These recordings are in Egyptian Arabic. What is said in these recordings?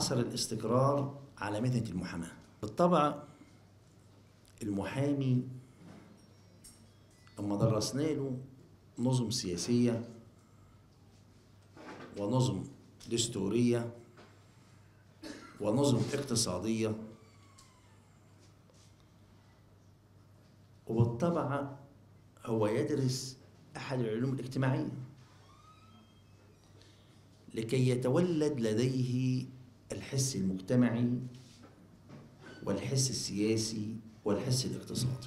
أثر الاستقرار على مهنة المحاماة بالطبع المحامي أما درسنا له نظم سياسية ونظم دستورية ونظم اقتصادية وبالطبع هو يدرس أحد العلوم الاجتماعية لكي يتولد لديه الحس المجتمعي والحس السياسي والحس الاقتصادي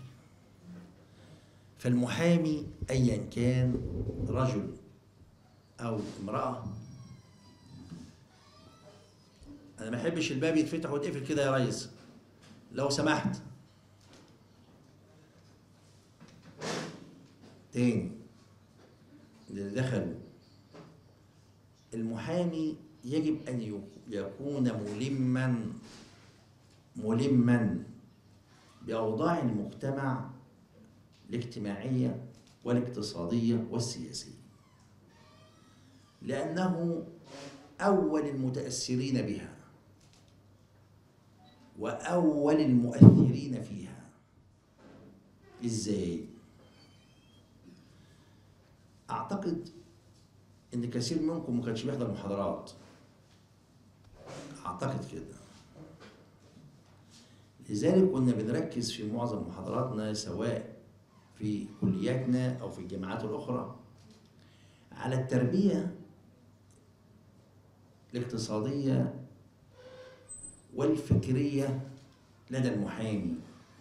فالمحامي ايا كان رجل او امراه انا ما احبش الباب يتفتح ويتقفل كده يا ريس لو سمحت تاني اللي دخلوا المحامي يجب ان يكون ملما ملما باوضاع المجتمع الاجتماعيه والاقتصاديه والسياسيه لانه اول المتاثرين بها واول المؤثرين فيها ازاي اعتقد ان كثير منكم ما كانش بيحضر محاضرات اعتقد كده لذلك كنا بنركز في معظم محاضراتنا سواء في كلياتنا او في الجامعات الاخرى على التربيه الاقتصاديه والفكريه لدى المحامي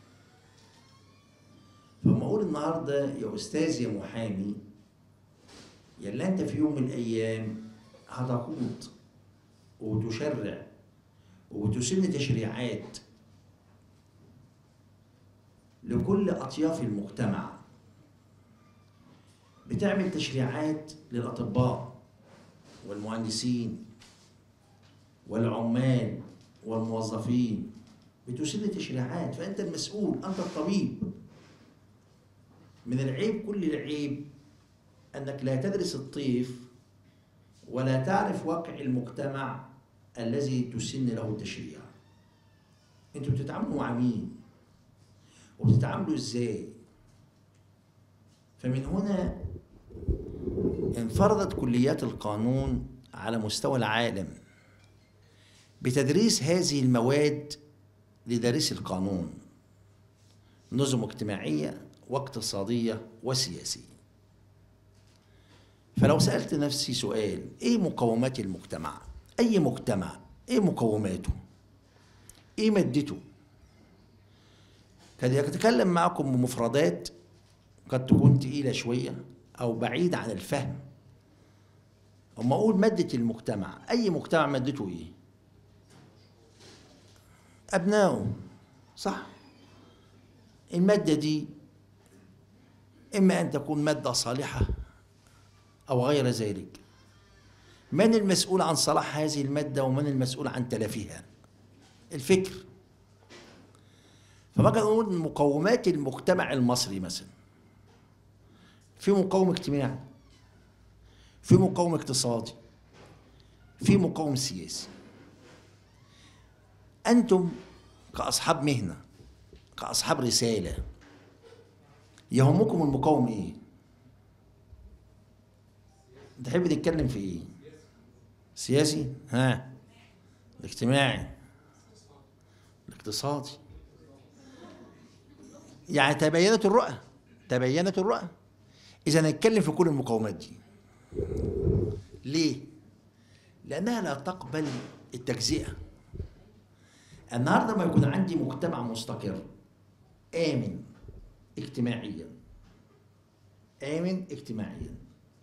فما اقول النهارده يا استاذ يا محامي يلا انت في يوم من الايام هتقود وتشرع وتسن تشريعات لكل اطياف المجتمع بتعمل تشريعات للاطباء والمهندسين والعمال والموظفين بتسن تشريعات فانت المسؤول انت الطبيب من العيب كل العيب انك لا تدرس الطيف ولا تعرف واقع المجتمع الذي تسن له التشريع انتوا بتتعاملوا مع مين وبتتعاملوا ازاي فمن هنا انفرضت كليات القانون على مستوى العالم بتدريس هذه المواد لدارسي القانون نظم اجتماعيه واقتصاديه وسياسيه فلو سالت نفسي سؤال ايه مقومات المجتمع اي مجتمع ايه مقوماته ايه مادته قد يتكلم معكم بمفردات قد تكون تقيله شويه او بعيده عن الفهم اما اقول ماده المجتمع اي مجتمع مادته ايه ابنائه صح الماده دي اما ان تكون ماده صالحه او غير ذلك من المسؤول عن صلاح هذه الماده ومن المسؤول عن تلافها الفكر فبقى نقول مقومات المجتمع المصري مثلا في مقاوم اجتماعي في مقاوم اقتصادي في مقاوم سياسي انتم كاصحاب مهنه كاصحاب رساله يهمكم المقاوم ايه تحب تتكلم في ايه سياسي ها الاجتماعي الاقتصادي يعني تبينت الرؤى تبينت الرؤى اذا نتكلم في كل المقاومات دي ليه لانها لا تقبل التجزئه النهارده ما يكون عندي مجتمع مستقر امن اجتماعيا امن اجتماعيا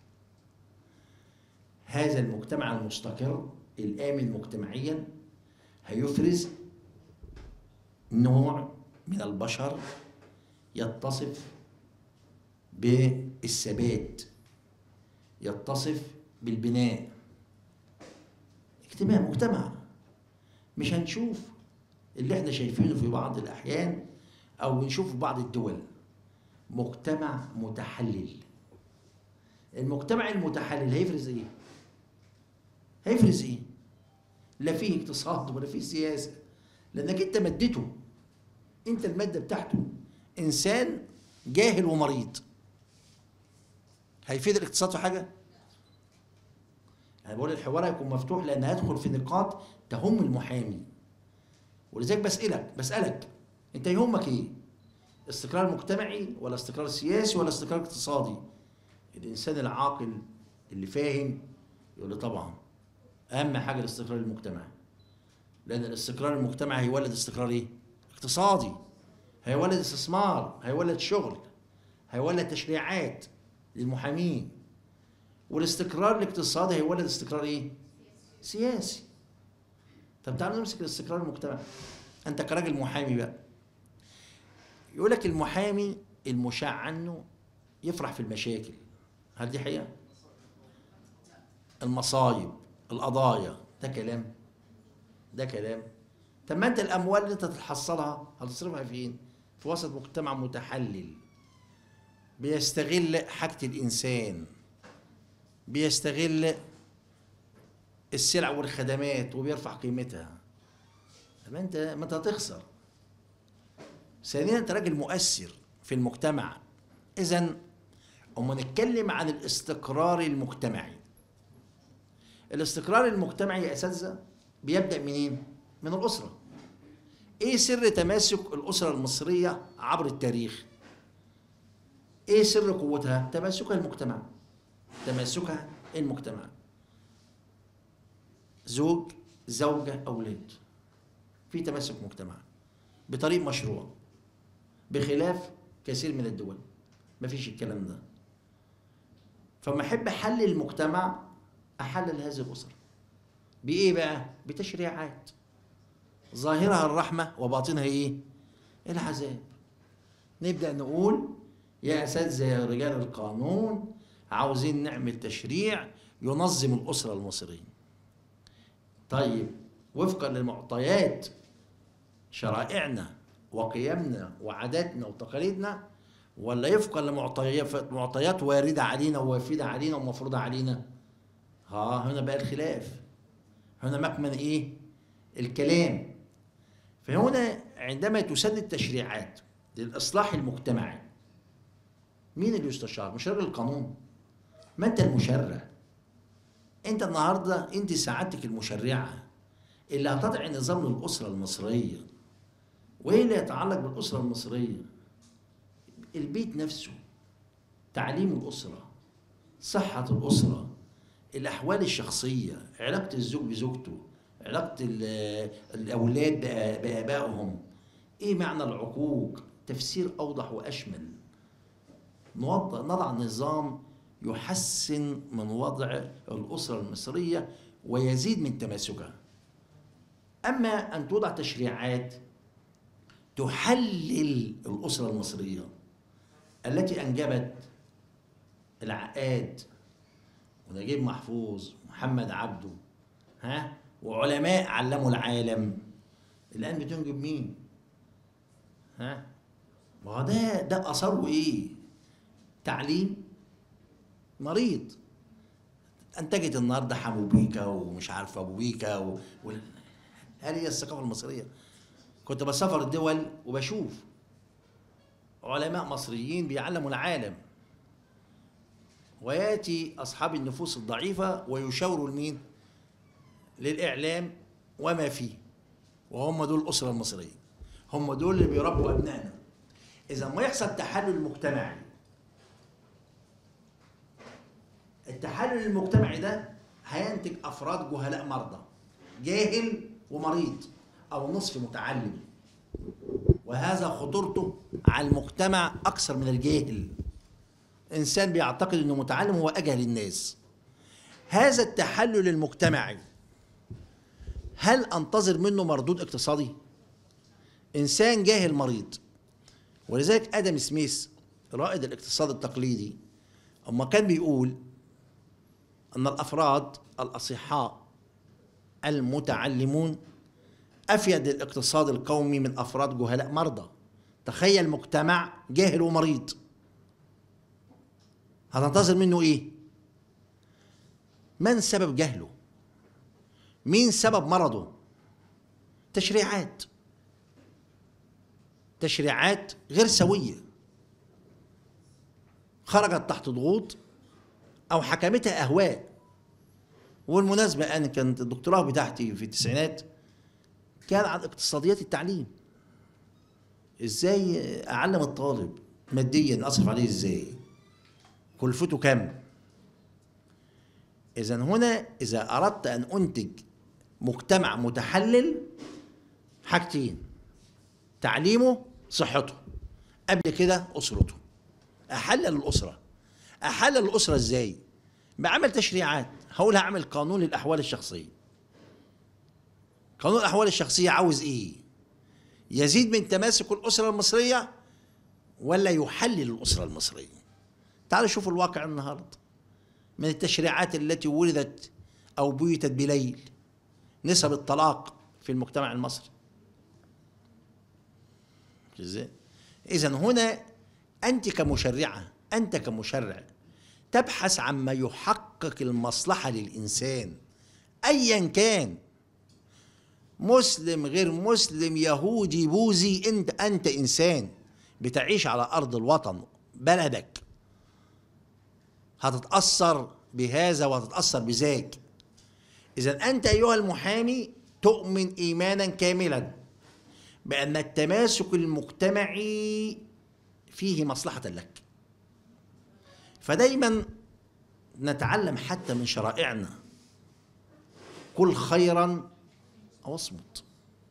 هذا المجتمع المستقر الامن مجتمعيا هيفرز نوع من البشر يتصف بالثبات يتصف بالبناء اجتماع مجتمع مش هنشوف اللي احنا شايفينه في بعض الاحيان او بنشوف في بعض الدول مجتمع متحلل المجتمع المتحلل هيفرز ايه هيفرز ايه لا فيه اقتصاد ولا فيه سياسه لانك انت مدته انت الماده بتاعته انسان جاهل ومريض هيفيد الاقتصاد في حاجه انا بقول الحوار هيكون مفتوح لان هيدخل في نقاط تهم المحامي ولذلك بسالك بسالك انت يهمك ايه استقرار مجتمعي ولا استقرار سياسي ولا استقرار اقتصادي الانسان العاقل اللي فاهم يقول لي طبعا اهم حاجه الاستقرار المجتمعي لان الاستقرار المجتمعي هيولد استقرار ايه اقتصادي هيولد استثمار هيولد شغل هيولد تشريعات للمحامين والاستقرار الاقتصادي هيولد استقرار ايه سياسي طب تعالوا نمسك الاستقرار المجتمعي انت كراجل محامي بقى يقول لك المحامي المشاع عنه يفرح في المشاكل هل دي حقيقه المصايب القضايا ده كلام ده كلام طب ما انت الاموال اللي انت تحصلها هتصرفها فين في وسط مجتمع متحلل بيستغل حاجة الإنسان بيستغل السلع والخدمات وبيرفع قيمتها طب انت ما انت هتخسر ثانيا انت راجل مؤثر في المجتمع اذا اما نتكلم عن الاستقرار المجتمعي الاستقرار المجتمعي يا اساتذه بيبدا منين من الاسره ايه سر تماسك الاسره المصريه عبر التاريخ ايه سر قوتها تماسكها المجتمع تماسكها المجتمع زوج زوجة أولاد في تماسك مجتمع بطريق مشروع بخلاف كثير من الدول مفيش الكلام ده فما أحب أحلل المجتمع أحلل هذه الأسر بإيه بقى؟ بتشريعات ظاهرها الرحمة وباطنها إيه؟ العذاب نبدأ نقول يا أساتذة يا رجال القانون عاوزين نعمل تشريع ينظم الأسرة المصرية طيب وفقا للمعطيات شرائعنا وقيمنا وعاداتنا وتقاليدنا ولا يفقا لمعطيات معطيات واردة علينا ووافدة علينا ومفروضة علينا ها هنا بقى الخلاف هنا مكمن ايه الكلام فهنا عندما تسن التشريعات للإصلاح المجتمعي مين اللي يستشار مش راجل القانون ما انت المشرع انت النهارده انت سعادتك المشرعه اللي هتضع نظام للاسره المصريه وايه اللي يتعلق بالاسره المصريه البيت نفسه تعليم الاسره صحه الاسره الاحوال الشخصيه علاقه الزوج بزوجته علاقه الاولاد بابائهم ايه معنى العقوق تفسير اوضح واشمل نضع نظام يحسن من وضع الأسرة المصرية ويزيد من تماسكها أما أن توضع تشريعات تحلل الأسرة المصرية التي أنجبت العقاد ونجيب محفوظ محمد عبده ها وعلماء علموا العالم الآن بتنجب مين؟ ها؟ ما هو ده ده أثره إيه؟ تعليم مريض انتجت النهارده حمو بيكا ومش عارف ابو بيكا و... و... هذه هي الثقافه المصريه كنت بسافر الدول وبشوف علماء مصريين بيعلموا العالم وياتي اصحاب النفوس الضعيفه ويشاوروا لمين للاعلام وما فيه وهم دول الاسره المصريه هم دول اللي بيربوا ابنائنا اذا ما يحصل تحلل مجتمعي التحلل المجتمعي ده هينتج افراد جهلاء مرضى جاهل ومريض او نصف متعلم وهذا خطورته على المجتمع اكثر من الجاهل انسان بيعتقد انه متعلم هو اجهل الناس هذا التحلل المجتمعي هل انتظر منه مردود اقتصادي انسان جاهل مريض ولذلك ادم سميث رائد الاقتصاد التقليدي اما كان بيقول أن الأفراد الأصحاء المتعلمون أفيد للاقتصاد القومي من أفراد جهلاء مرضى تخيل مجتمع جاهل ومريض هتنتظر منه إيه؟ من سبب جهله؟ مين سبب مرضه تشريعات تشريعات غير سويه خرجت تحت ضغوط او حكمتها اهواء والمناسبه انا كانت الدكتوراه بتاعتي في التسعينات كان عن اقتصاديات التعليم ازاي اعلم الطالب ماديا اصرف عليه ازاي كلفته كم اذا هنا اذا اردت ان انتج مجتمع متحلل حاجتين تعليمه صحته قبل كده اسرته احلل الاسره احلل الاسره ازاي بعمل تشريعات هقول هعمل قانون للاحوال الشخصيه قانون الاحوال الشخصيه عاوز ايه يزيد من تماسك الاسره المصريه ولا يحلل الاسره المصريه تعالوا شوفوا الواقع النهارده من التشريعات التي ولدت او بيتت بليل نسب الطلاق في المجتمع المصري ازاي اذا هنا انت كمشرعه انت كمشرع تبحث عما يحقق المصلحه للانسان ايا كان مسلم غير مسلم يهودي بوذي انت انت انسان بتعيش على ارض الوطن بلدك هتتاثر بهذا وهتتاثر بذاك اذا انت ايها المحامي تؤمن ايمانا كاملا بان التماسك المجتمعي فيه مصلحه لك فدايما نتعلم حتى من شرائعنا قل خيرا او اصمت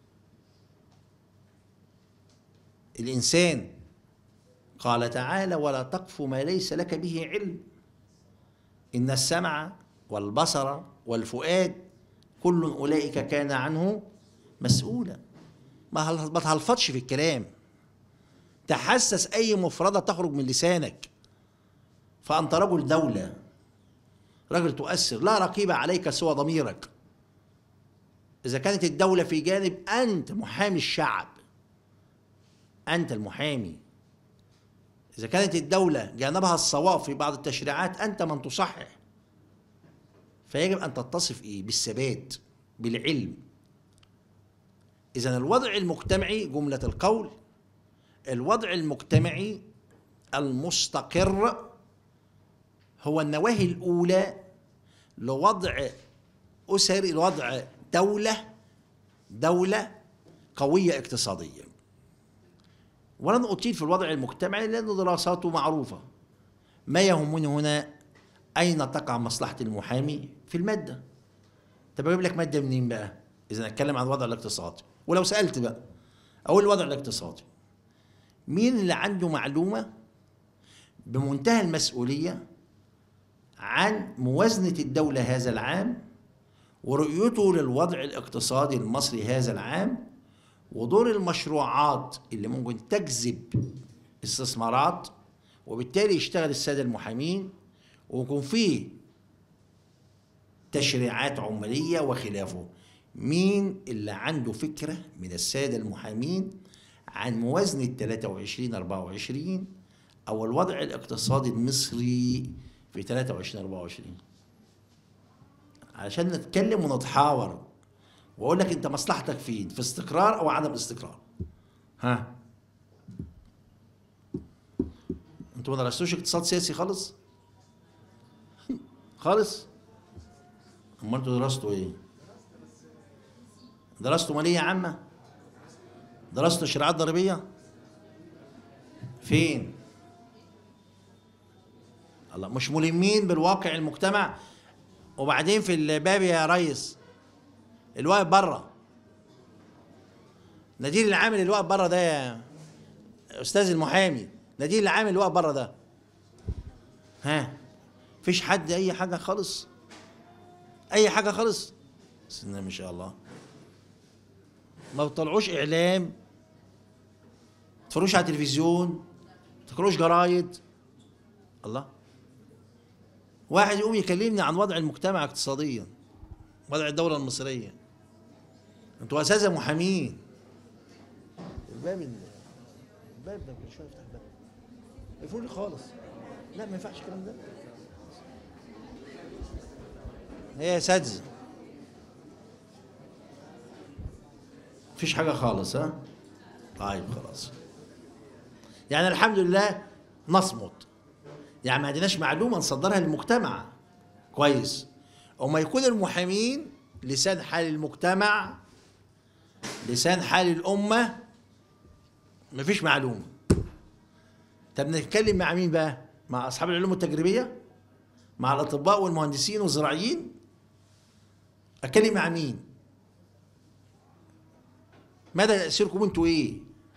الانسان قال تعالى ولا تقف ما ليس لك به علم ان السمع والبصر والفؤاد كل اولئك كان عنه مسؤولا ما ما تهلفطش في الكلام تحسس اي مفرده تخرج من لسانك فانت رجل دوله رجل تؤثر لا رقيب عليك سوى ضميرك اذا كانت الدوله في جانب انت محامي الشعب انت المحامي اذا كانت الدوله جانبها الصواب في بعض التشريعات انت من تصحح فيجب ان تتصف ايه بالثبات بالعلم اذا الوضع المجتمعي جمله القول الوضع المجتمعي المستقر هو النواهي الاولى لوضع اسر لوضع دوله دوله قويه اقتصاديا ولن اطيل في الوضع المجتمعي لان دراساته معروفه ما يهمني هنا اين تقع مصلحه المحامي في الماده طب اجيب لك ماده منين بقى اذا اتكلم عن الوضع الاقتصادي ولو سالت بقى اقول الوضع الاقتصادي مين اللي عنده معلومه بمنتهى المسؤوليه عن موازنه الدوله هذا العام ورؤيته للوضع الاقتصادي المصري هذا العام ودور المشروعات اللي ممكن تجذب استثمارات وبالتالي يشتغل الساده المحامين ويكون فيه تشريعات عماليه وخلافه مين اللي عنده فكره من الساده المحامين عن موازنه 23 24 او الوضع الاقتصادي المصري في 23 24 علشان نتكلم ونتحاور واقول لك انت مصلحتك فين في استقرار او عدم استقرار ها انتوا ما درستوش اقتصاد سياسي خالص خالص امال انتوا درستوا ايه درستوا ماليه عامه درستوا شريعات ضريبيه فين الله مش ملمين بالواقع المجتمع وبعدين في الباب يا ريس الواقف بره نادين العامل اللي واقف بره ده يا استاذ المحامي نادين العامل اللي واقف بره ده ها فيش حد اي حاجه خالص اي حاجه خالص بسم الله ما شاء الله ما بتطلعوش اعلام تفروش على التلفزيون تقروش جرايد الله واحد يقوم يكلمني عن وضع المجتمع اقتصاديا وضع الدوله المصريه انتوا اساسا محامين الباب الباب ده كل شويه يفتح الباب اقفلوا لي خالص لا ما ينفعش الكلام ده هي اساتذه مفيش حاجة خالص ها طيب خلاص يعني الحمد لله نصمت يعني ما عندناش معلومة نصدرها للمجتمع كويس وما يكون المحامين لسان حال المجتمع لسان حال الأمة مفيش معلومة طب نتكلم مع مين بقى؟ مع أصحاب العلوم التجريبية؟ مع الأطباء والمهندسين والزراعيين؟ أتكلم مع مين؟ مدى تأثيركم انتوا ايه؟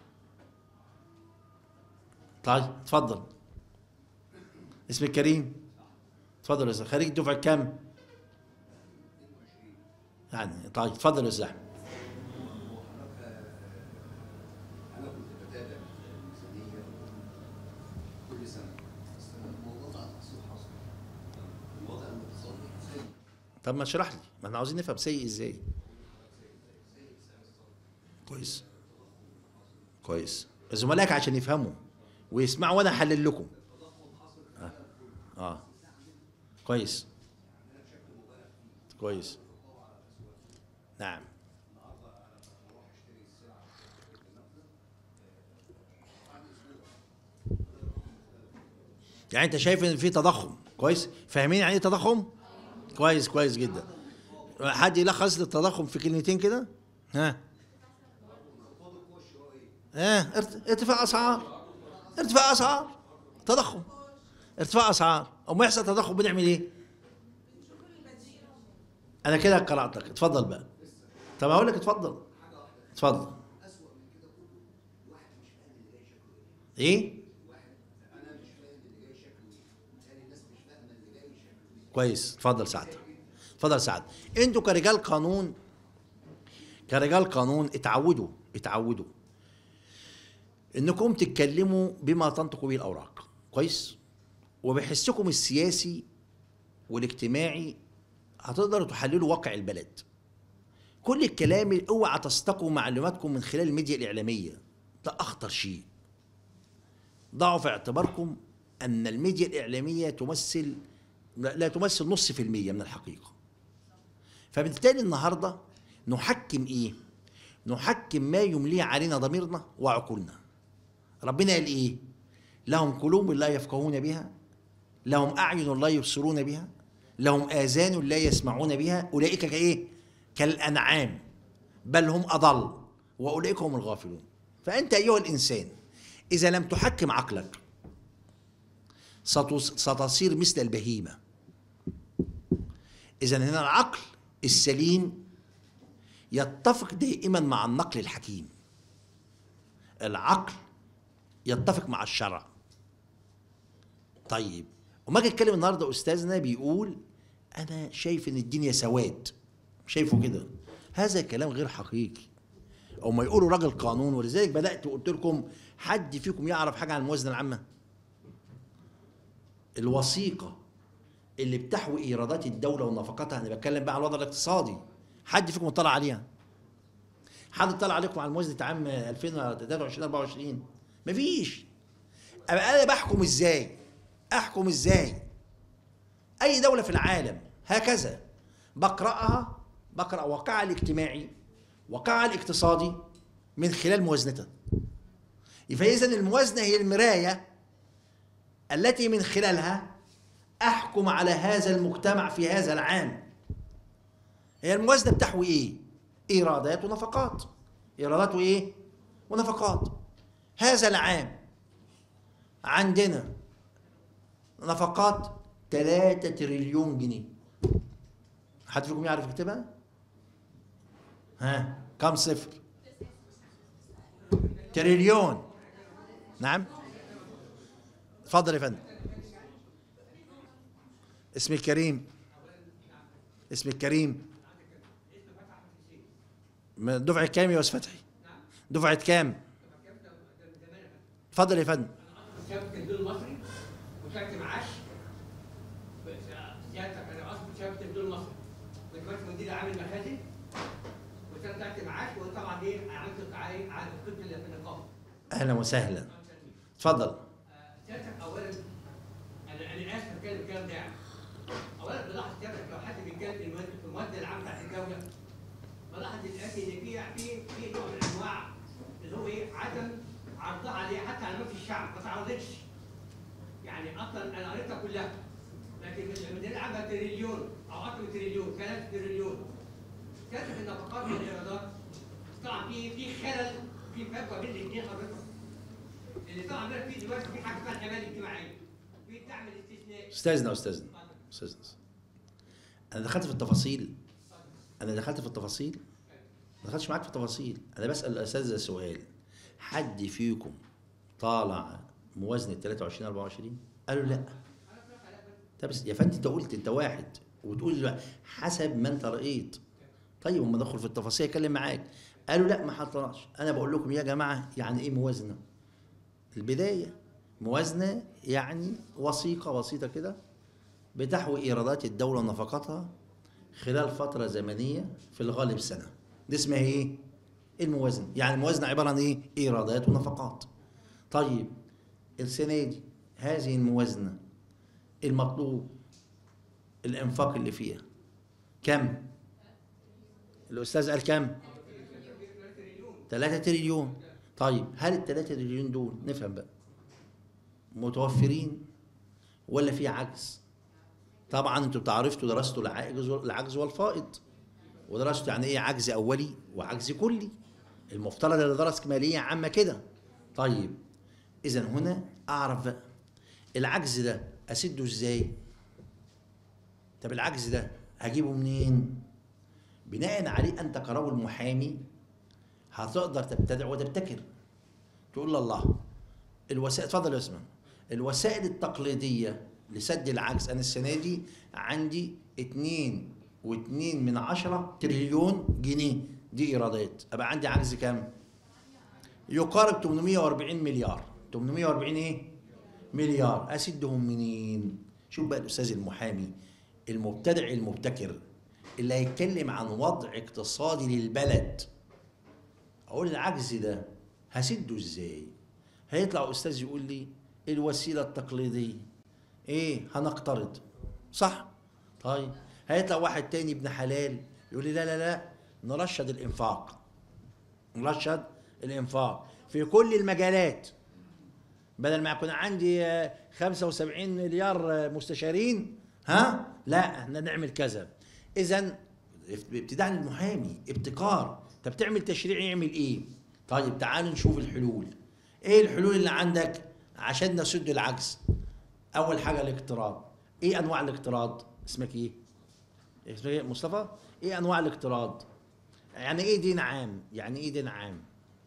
طيب اتفضل اسمك كريم اتفضل يا استاذ خريج دفعة كام؟ يعني طيب اتفضل يا استاذ احمد انا كنت بتابع الميزانيه كل سنه بس الموضوع ده تحصيل حصل الوضع الاقتصادي سيء طب ما اشرح لي ما احنا عاوزين نفهم سيء ازاي كويس كويس زملائك عشان يفهموا ويسمعوا وانا احلل لكم اه, آه. كويس كويس نعم يعني انت شايف ان في تضخم كويس فاهمين يعني ايه تضخم كويس كويس جدا حد يلخص لي التضخم في كلمتين كده ها ها ارت- ارتفاع اسعار ارتفاع اسعار تضخم ارتفاع اسعار اما يحصل تضخم بنعمل ايه انا كده قراتك اتفضل بقى طب اقول لك اتفضل اتفضل ايه كويس اتفضل سعد اتفضل سعد انتوا كرجال قانون كرجال قانون اتعودوا اتعودوا انكم تتكلموا بما تنطق به الاوراق كويس وبحسكم السياسي والاجتماعي هتقدروا تحللوا واقع البلد كل الكلام اوعى تستقوا معلوماتكم من خلال الميديا الاعلاميه ده اخطر شيء ضعوا في اعتباركم ان الميديا الاعلاميه تمثل لا لا تمثل نص في المية من الحقيقة فبالتالي النهاردة نحكم ايه نحكم ما يمليه علينا ضميرنا وعقولنا ربنا قال ايه لهم قلوب لا يفقهون بها لهم اعين لا يبصرون بها لهم اذان لا يسمعون بها اولئك كايه كالانعام بل هم اضل واولئك هم الغافلون فانت ايها الانسان اذا لم تحكم عقلك ستص- ستصير مثل البهيمه اذا هنا العقل السليم يتفق دائما مع النقل الحكيم العقل يتفق مع الشرع طيب وما اجي اتكلم النهارده استاذنا بيقول انا شايف ان الدنيا سواد شايفه كده هذا كلام غير حقيقي او ما يقولوا راجل قانون ولذلك بدات وقلت لكم حد فيكم يعرف حاجه عن الموازنه العامه الوثيقه اللي بتحوي ايرادات الدوله ونفقاتها انا بتكلم بقى على الوضع الاقتصادي حد فيكم اطلع عليها حد اطلع عليكم على موازنه عام 2023 24 مفيش ابقى انا بحكم ازاي احكم ازاي اي دوله في العالم هكذا بقراها بقرا واقعها الاجتماعي واقعها الاقتصادي من خلال موازنتها فاذا الموازنه هي المرايه التي من خلالها احكم على هذا المجتمع في هذا العام هي الموازنه بتحوي ايه ايرادات ونفقات ايرادات وايه ونفقات هذا العام عندنا نفقات 3 تريليون جنيه حد فيكم يعرف يكتبها ها كم صفر تريليون نعم اتفضل يا فندم اسمك كريم اسمك كريم من دفعة كام يا أستاذ فتحي؟ دفعة كام؟ اتفضل يا فندم شبكه الدول المصري وشبكه معاش سيادتك انا اصلا شبكه الدول المصري كنت ماسك مدير عام المخازن واشتغلت تحت معاش وطبعا ايه عملت تعاين على القسم اللي في النقابه أهلا وسهلا اتفضل آه، سيادتك اولا انا انا اسف اتكلم الكلام ده يعني اولا بلاحظ سيادتك لو حد بيتكلم في المواد- في المواد العامه بتاعت الدوله بلاحظ الان لكن في في في نوع من انواع اللي هو ايه عدم عرضها عليه حتى على في الشعب ما تعرضتش يعني اصلا انا قريتها كلها لكن الميزانيه العامه تريليون او اكثر من تريليون 3 تريليون كانت في النفقات والايرادات طبعا في في خلل في فجوه بين الاثنين حضرتك اللي طبعا عندنا في دلوقتي في حاجه اسمها الحمايه الاجتماعيه في الدعم الاستثنائي استاذنا استاذنا استاذنا انا دخلت في التفاصيل انا دخلت في التفاصيل ما دخلتش معاك في التفاصيل انا بسال الاساتذه سؤال حد فيكم طالع موازنه 23 24 قالوا لا طب بس يا فندم انت قلت انت واحد وتقول لي حسب ما انت رايت طيب وما ادخل في التفاصيل اتكلم معاك قالوا لا ما حطناش انا بقول لكم يا جماعه يعني ايه موازنه البدايه موازنه يعني وثيقه بسيطه كده بتحوي ايرادات الدوله ونفقاتها خلال فتره زمنيه في الغالب سنه دي اسمها ايه الموازنه يعني الموازنه عباره عن ايه ايرادات ونفقات طيب السنه دي هذه الموازنه المطلوب الانفاق اللي فيها كم الاستاذ قال كم 3 تريليون طيب هل ال 3 تريليون دول نفهم بقى متوفرين ولا في عجز طبعا انتوا تعرفتوا درستوا العجز العجز والفائض ودرستوا يعني ايه عجز اولي وعجز كلي المفترض اللي درس ماليه عامه كده طيب اذا هنا اعرف بقى العجز ده اسده ازاي طب العجز ده هجيبه منين بناء عليه انت كرجل محامي هتقدر تبتدع وتبتكر تقول الله الوسائل اتفضل يا اسمع الوسائل التقليديه لسد العجز انا السنه دي عندي 2 و2 من عشرة تريليون جنيه دي ايرادات ابقى عندي عجز كام يقارب 840 مليار 840 ايه مليار اسدهم منين شوف بقى الاستاذ المحامي المبتدع المبتكر اللي هيتكلم عن وضع اقتصادي للبلد اقول العجز ده هسده ازاي هيطلع استاذ يقول لي الوسيله التقليديه ايه هنقترض صح طيب هيطلع واحد تاني ابن حلال يقول لي لا لا لا نرشد الانفاق نرشد الانفاق في كل المجالات بدل ما يكون عندي آه، 75 مليار آه، مستشارين ها لا احنا نعمل كذا اذا ابتداء المحامي ابتكار طب تعمل تشريع يعمل ايه طيب تعالوا نشوف الحلول ايه الحلول اللي عندك عشان نسد العجز اول حاجه الاقتراض ايه انواع الاقتراض اسمك ايه اسمك ايه مصطفى ايه انواع الاقتراض يعني ايه دين عام يعني ايه دين عام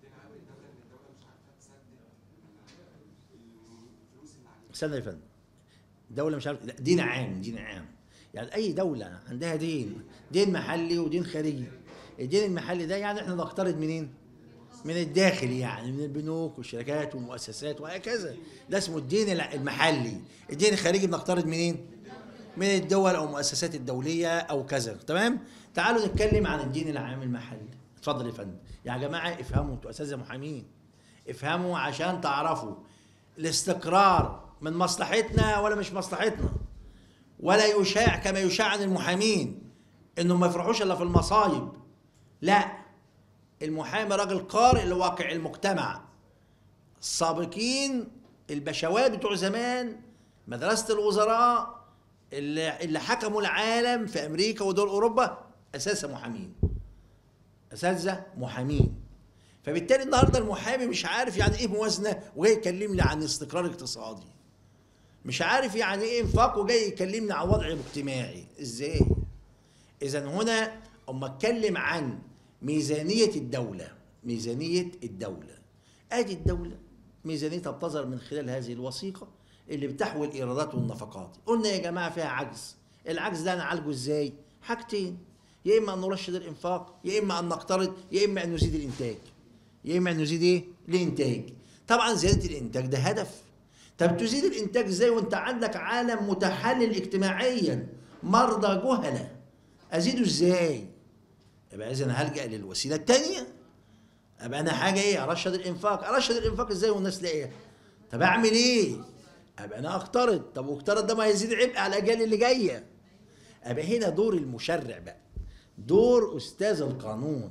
استنى يا فندم دولة مش عارف لا دين عام دين عام يعني أي دولة عندها دين دين محلي ودين خارجي الدين المحلي ده يعني احنا نقترض منين؟ من الداخل يعني من البنوك والشركات والمؤسسات وهكذا ده اسمه الدين الع- المحلي الدين الخارجي بنقترض منين؟ من الدول او المؤسسات الدوليه او كذا تمام تعالوا نتكلم عن الدين العام المحلي اتفضل يا فندم يا جماعه افهموا انتوا اساتذه محامين افهموا عشان تعرفوا الاستقرار من مصلحتنا ولا مش مصلحتنا ولا يشاع كما يشاع عن المحامين انهم ما يفرحوش الا في المصايب لا المحامي راجل قارئ لواقع المجتمع السابقين البشوات بتوع زمان مدرسة الوزراء اللي, اللي حكموا العالم في أمريكا ودول أوروبا أساسا محامين أساتذة محامين فبالتالي النهارده المحامي مش عارف يعني ايه موازنه وجاي يكلمني عن استقرار اقتصادي مش عارف يعني ايه انفاق وجاي يكلمني عن وضع اجتماعي ازاي اذا هنا اما اتكلم عن ميزانيه الدوله ميزانيه الدوله ادي الدوله ميزانيتها بتظهر من خلال هذه الوثيقه اللي بتحوي الايرادات والنفقات قلنا يا جماعه فيها عجز العجز ده نعالجه ازاي حاجتين يا اما ان نرشد الانفاق يا اما ان نقترض يا اما ان نزيد الانتاج يا اما ان نزيد ايه الانتاج طبعا زياده الانتاج ده هدف طب تزيد الانتاج ازاي وانت عندك عالم متحلل اجتماعيا مرضى جهله ازيده ازاي يبقى اذا هلجا للوسيله الثانيه ابقى انا حاجه ايه ارشد الانفاق ارشد الانفاق ازاي والناس لاقيه طب اعمل ايه ابقى انا اقترض طب واقترض ده ما يزيد عبء على الاجيال اللي جايه ابقى هنا دور المشرع بقى دور استاذ القانون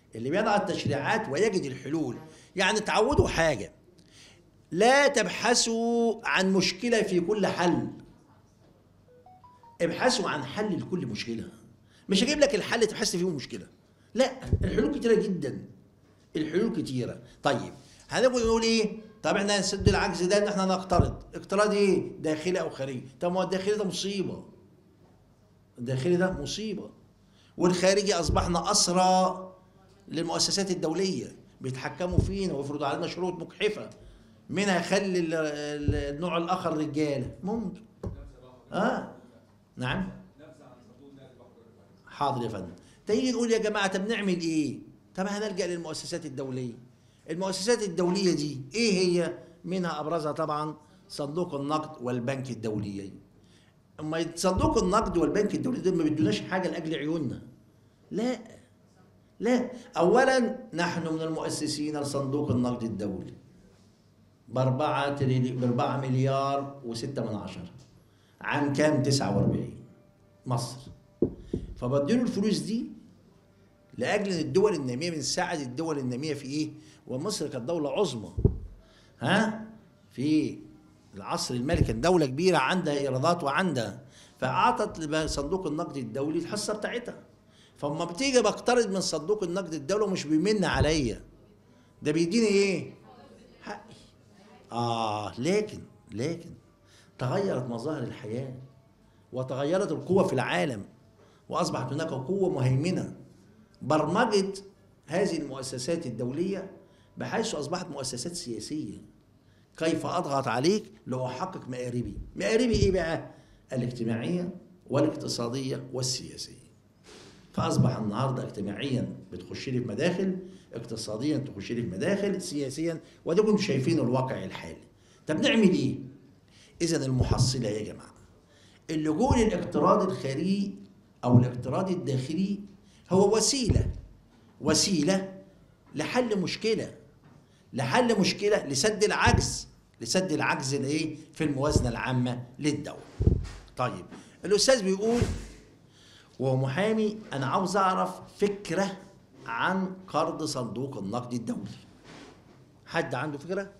اللي بيضع التشريعات ويجد الحلول يعني تعودوا حاجه لا تبحثوا عن مشكله في كل حل ابحثوا عن حل لكل مشكله مش هجيب لك الحل تبحث فيه مشكله لا الحلول كتيره جدا الحلول كتيره طيب هنقول نقول ايه طب احنا هنسد العجز ده ان احنا نقترض اقتراض ايه داخلي او خارجي طب ما هو الداخلي ده مصيبه الداخلي ده مصيبه والخارجي اصبحنا اسرى للمؤسسات الدوليه بيتحكموا فينا ويفرضوا علينا شروط مجحفه منها يخلي ال- ال- النوع الاخر رجاله ممكن اه نعم حاضر يا فندم تيجي نقول يا جماعه طب نعمل ايه طب هنلجا للمؤسسات الدوليه المؤسسات الدوليه دي ايه هي منها ابرزها طبعا صندوق النقد والبنك الدولي اما صندوق النقد والبنك الدولي دول ما بيدوناش حاجه لاجل عيوننا لا لا اولا نحن من المؤسسين لصندوق النقد الدولي بأربعة تريلي بأربعة مليار وستة من عشرة عام كام 49 مصر فبديله الفلوس دي لاجل ان الدول الناميه بنساعد الدول الناميه في ايه؟ ومصر كانت دوله عظمى ها؟ في العصر المالي كانت دوله كبيره عندها ايرادات وعندها فاعطت لصندوق النقد الدولي الحصه بتاعتها فلما بتيجي بقترض من صندوق النقد الدولي مش بيمن عليا ده بيديني ايه؟ حقي اه لكن لكن تغيرت مظاهر الحياه وتغيرت القوة في العالم وأصبحت هناك قوة مهيمنة برمجت هذه المؤسسات الدولية بحيث أصبحت مؤسسات سياسية كيف أضغط عليك لأحقق مآربي مآربي إيه بقى؟ الاجتماعية والاقتصادية والسياسية فأصبح النهاردة اجتماعيا بتخش لي في مداخل اقتصاديا تخش لي في مداخل سياسيا وده كنتم شايفين الواقع الحالي طب نعمل ايه؟ إذا المحصلة يا جماعة اللجوء للاقتراض الخارجي او الاقتراض الداخلي هو وسيله وسيله لحل مشكله لحل مشكله لسد العجز لسد العجز الايه في الموازنه العامه للدوله طيب الاستاذ بيقول وهو محامي انا عاوز اعرف فكره عن قرض صندوق النقد الدولي حد عنده فكره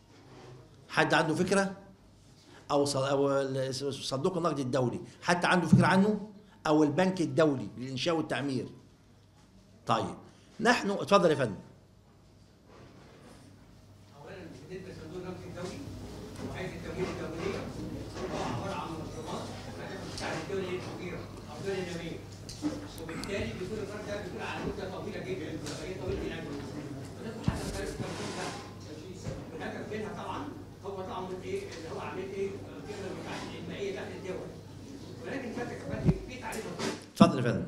حد عنده فكره او ص- او ال- صندوق النقد الدولي حتى عنده فكره عنه او البنك الدولي للانشاء والتعمير طيب نحن اتفضل يا فندم اولا بالنسبه لصندوق النقد الدولي وهيئه التمويل الدوليه هو عباره عن منظمات هدفها تساعد الدول الكبيره او الدول الناميه وبالتالي بيكون القرض ده بيكون على مده طويله جدا هي طويله الاجل ولكن حسب ذلك التنظيم ده الهدف منها طبعا هو طبعا ايه اللي هو عمليه ايه القيمه بتاعت الانمائيه داخل الدول ولكن فاتك كمان في تعريف القرض اتفضل يا فندم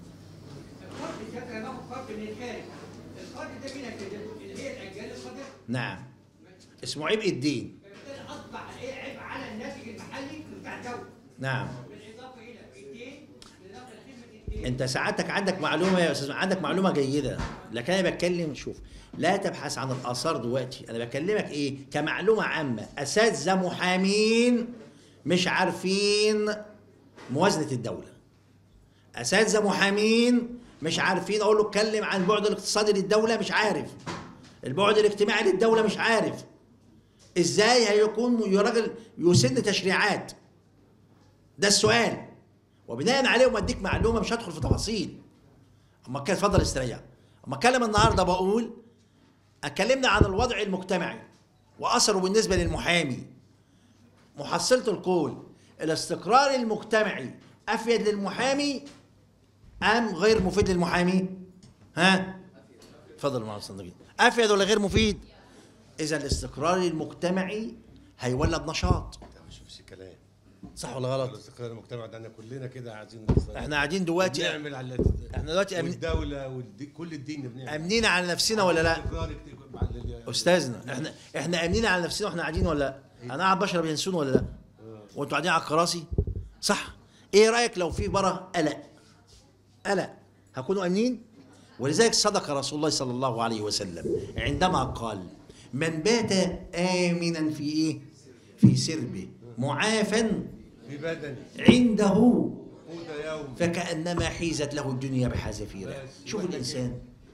القرض الفكره ناخد قرض من الخارج القرض ده مين كده اللي هي الاجيال القادمه نعم اسمه عبء الدين فبالتالي اصبح ايه عبء على الناتج المحلي بتاع الدوله نعم بالاضافه الى الدين بالاضافه لخدمه الدين انت سعادتك عندك معلومه يا استاذ عندك معلومه جيده لكن انا بتكلم شوف لا تبحث عن الاثار دلوقتي انا بكلمك ايه كمعلومه عامه اساتذه محامين مش عارفين موازنه الدوله اساتذه محامين مش عارفين اقول له اتكلم عن البعد الاقتصادي للدوله مش عارف البعد الاجتماعي للدوله مش عارف ازاي هيكون يا راجل يسن تشريعات ده السؤال وبناء عليه وما اديك معلومه مش هدخل في تفاصيل اما كان اتفضل استريح اما اتكلم النهارده بقول اتكلمنا عن الوضع المجتمعي واثره بالنسبه للمحامي محصله القول الاستقرار المجتمعي افيد للمحامي ام غير مفيد للمحامي ها اتفضل يا معلم الصندوقي افيد ولا غير مفيد اذا الاستقرار المجتمعي هيولد نشاط ده مش نفس الكلام صح ولا غلط الاستقرار المجتمع ده كلنا كده عايزين احنا قاعدين دلوقتي نعمل على احنا دلوقتي أمن- والدوله والدي كل الدين بنعمل امنين على نفسنا ولا لا استقرار اكت- مع ال- استاذنا احنا احنا امنين على نفسنا واحنا قاعدين ولا لا انا قاعد بشرب ينسون ولا لا وانتوا قاعدين على الكراسي صح ايه رايك لو في بره قلق قلق هكونوا امنين ولذلك صدق رسول الله صلى الله عليه وسلم عندما قال من بات امنا في ايه في سربه معافا في بدني عنده قوت يوم فكأنما حيزت له الدنيا بحذافيرها بس. شوف يبقى الإنسان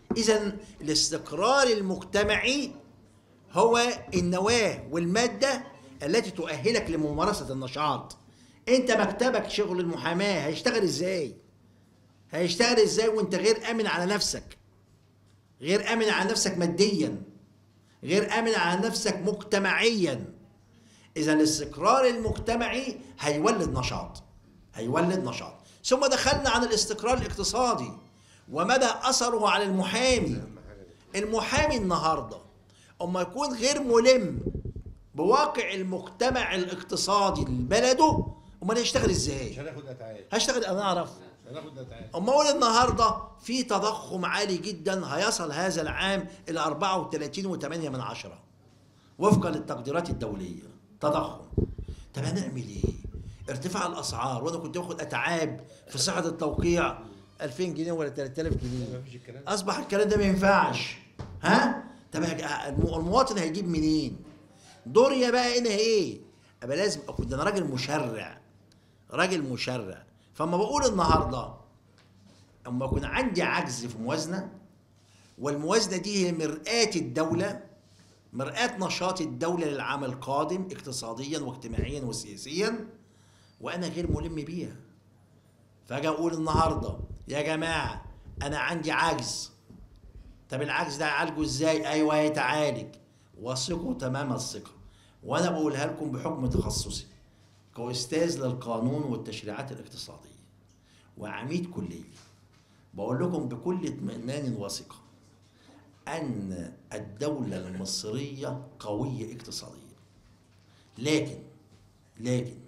اذا الاستقرار المجتمعي هو النواه والماده التي تؤهلك لممارسه النشاط انت مكتبك شغل المحاماه هيشتغل ازاي هيشتغل ازاي وانت غير امن على نفسك غير امن على نفسك ماديا غير امن على نفسك مجتمعيا اذا الاستقرار المجتمعي هيولد نشاط هيولد نشاط ثم دخلنا عن الاستقرار الاقتصادي ومدى اثره على المحامي المحامي النهارده اما يكون غير ملم بواقع المجتمع الاقتصادي لبلده امال هيشتغل مش ازاي هناخد اتعاب هشتغل انا اعرف مش هناخد اتعاب اما اقول النهارده في تضخم عالي جدا هيصل هذا العام الى 34.8 من عشرة وفقا للتقديرات الدوليه تضخم طب هنعمل ايه ارتفاع الاسعار وانا كنت باخد اتعاب في صحه التوقيع 2000 جنيه ولا 3000 جنيه مفيش الكلام ده. اصبح الكلام ده ما ينفعش ها طب هج- الم- المواطن هيجيب منين دوريا بقى هنا ايه ابقى لازم كنت انا راجل مشرع راجل مشرع فما بقول النهارده اما يكون عندي عجز في موازنه والموازنه دي هي مرآة الدوله مرآة نشاط الدوله للعام القادم اقتصاديا واجتماعيا وسياسيا وانا غير ملم بيها فاجي اقول النهارده يا جماعه انا عندي عجز طب العجز ده اعالجه ازاي ايوه هيتعالج وثقوا تمام الثقه وانا بقولها لكم بحكم تخصصي كاستاذ للقانون والتشريعات الاقتصاديه وعميد كليه بقول لكم بكل اطمئنان وثقه ان الدوله المصريه قويه اقتصاديا لكن لكن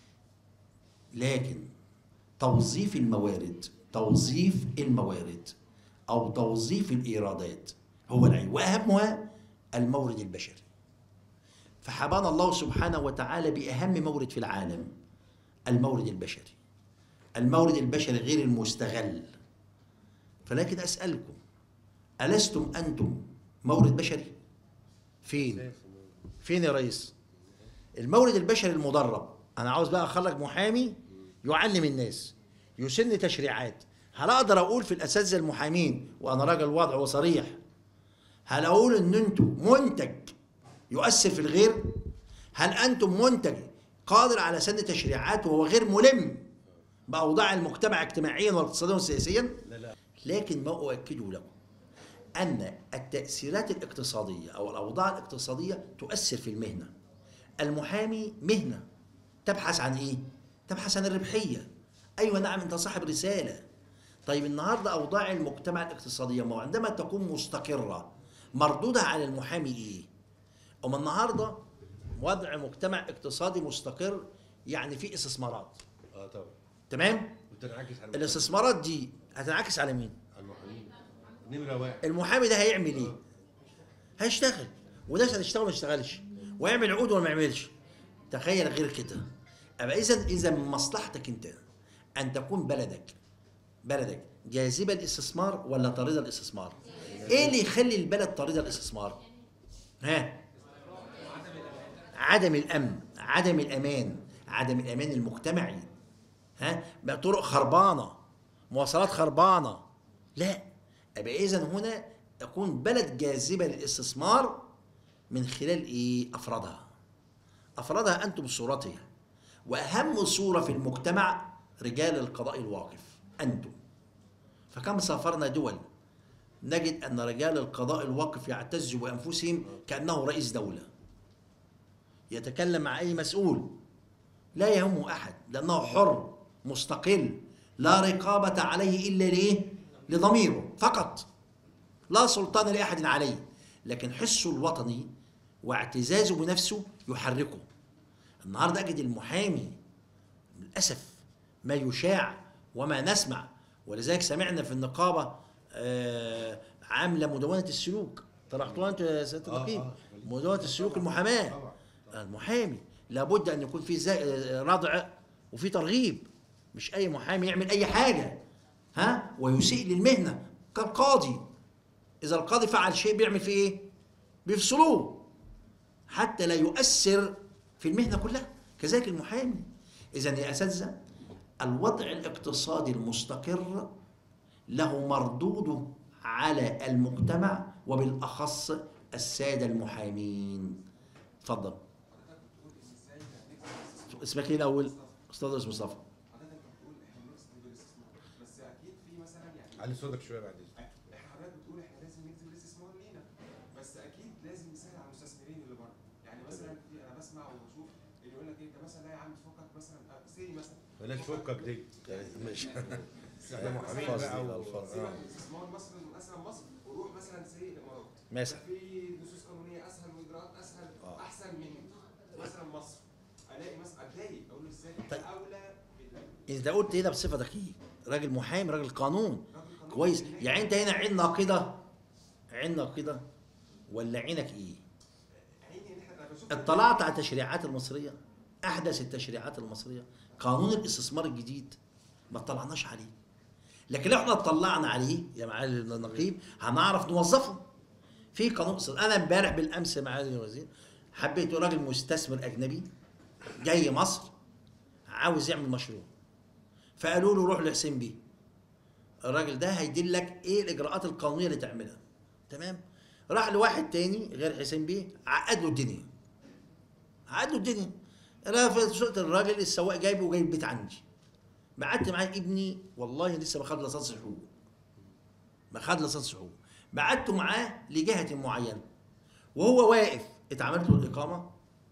لكن توظيف الموارد توظيف الموارد او توظيف الايرادات هو العيب واهمها المورد البشري فحبانا الله سبحانه وتعالى باهم مورد في العالم المورد البشري المورد البشري غير المستغل فلكن اسالكم الستم انتم مورد بشري فين فين يا ريس المورد البشري المدرب انا عاوز بقى اخرج محامي يعلم الناس يسن تشريعات هل اقدر اقول في الاساتذه المحامين وانا راجل واضح وصريح هل اقول ان انتم منتج يؤثر في الغير هل انتم منتج قادر على سن تشريعات وهو غير ملم باوضاع المجتمع اجتماعيا واقتصاديا وسياسيا لا لا لكن ما أؤكده لكم أن التأثيرات الاقتصادية أو الأوضاع الاقتصادية تؤثر في المهنة المحامي مهنة تبحث عن إيه؟ تبحث عن الربحية أيوة نعم أنت صاحب رسالة طيب النهاردة أوضاع المجتمع الاقتصادية ما هو عندما تكون مستقرة مردودها على المحامي إيه؟ أما النهاردة وضع مجتمع اقتصادي مستقر يعني في استثمارات اه طبعا تمام؟ وتنعكس على الاستثمارات دي هتنعكس على مين؟ على المحامين نمره واحد المحامي ده هيعمل ايه؟ هيشتغل وناس هتشتغل ما تشتغلش ويعمل عقود ولا ما يعملش تخيل غير كده ابقى اذا اذا من مصلحتك انت ان تكون بلدك بلدك جاذبه للاستثمار ولا طارده الاستثمار؟ ايه اللي يخلي البلد طارده الاستثمار؟ ها؟ عدم الامن عدم الامان عدم الامان المجتمعي ها بقى طرق خربانه مواصلات خربانه لا ابقى اذا هنا تكون بلد جاذبه للاستثمار من خلال ايه افرادها افرادها انتم صورتها واهم صوره في المجتمع رجال القضاء الواقف انتم فكم سافرنا دول نجد ان رجال القضاء الواقف يعتزوا بانفسهم كانه رئيس دوله يتكلم مع اي مسؤول لا يهمه احد لانه حر مستقل لا رقابه عليه الا ليه لضميره فقط لا سلطان لاحد عليه لكن حسه الوطني واعتزازه بنفسه يحركه النهارده اجد المحامي للاسف ما يشاع وما نسمع ولذلك سمعنا في النقابه آه، عامله مدونه السلوك طرحتوها انتوا يا سياده آه، النقيب آه. مدونه السلوك المحاماه طبعا المحامي لابد ان يكون في زي- ردع وفي ترغيب مش اي محامي يعمل اي حاجه ها ويسيء للمهنه كالقاضي اذا القاضي فعل شيء بيعمل فيه ايه بيفصلوه حتى لا يؤثر في المهنه كلها كذلك المحامي اذا يا اساتذه الوضع الاقتصادي المستقر له مردوده على المجتمع وبالاخص الساده المحامين اتفضل اسمك ايه الاول استاذ رئيس مصطفى حضرتك بتقول احنا نجذب الاستثمار بس اكيد في مثلا يعني علي صوتك شويه بعد اذنك حضرتك بتقول احنا لازم نجذب الاستثمار لينا بس اكيد لازم نسهل على المستثمرين اللي بره يعني مثلا في انا بسمع وبشوف اللي يقول لك ايه انت مثلا لا يا عم تفكك مثلا سي مثلا بلاش فكك دي ماشي احنا محامين الفاظ بقى دي، و- الفاظ. سيبك آه. من الاستثمار مصر مثلا مصر وروح مثلا سي الامارات مثلا. في نصوص قانونيه اسهل واجراءات اسهل آه. احسن من مثلا مصر الاقي مثلا اتضايق اقول له ازاي طيب. احنا اولى بال- انت قلت ايه ده بصفتك ايه راجل محامي راجل قانون راجل قانون كويس بالنهاية. يعني انت هنا عين ناقده عين ناقده ولا عينك ايه عيني ان احنا انا بشوف اطلعت على التشريعات المصريه احدث التشريعات المصريه قانون الاستثمار الجديد ما اطلعناش عليه لكن لو احنا اطلعنا عليه يا معالي النقيب هنعرف نوظفه في قانون استثمار. انا امبارح بالامس معالي الوزير حبيت راجل مستثمر اجنبي جاي مصر عاوز يعمل مشروع فقالوا له روح لحسين بيه الراجل ده هيدلك ايه الاجراءات القانونيه اللي تعملها تمام راح لواحد تاني غير حسين بيه عقد له الدنيا عقد له الدنيا انا في سوق الراجل السواق جايبه وجايب البيت عندي بعت معاه ابني والله لسه ما خد لصاص حقوق ما خد لصاص حقوق بعته معاه لجهه معينه وهو واقف اتعملت له الاقامه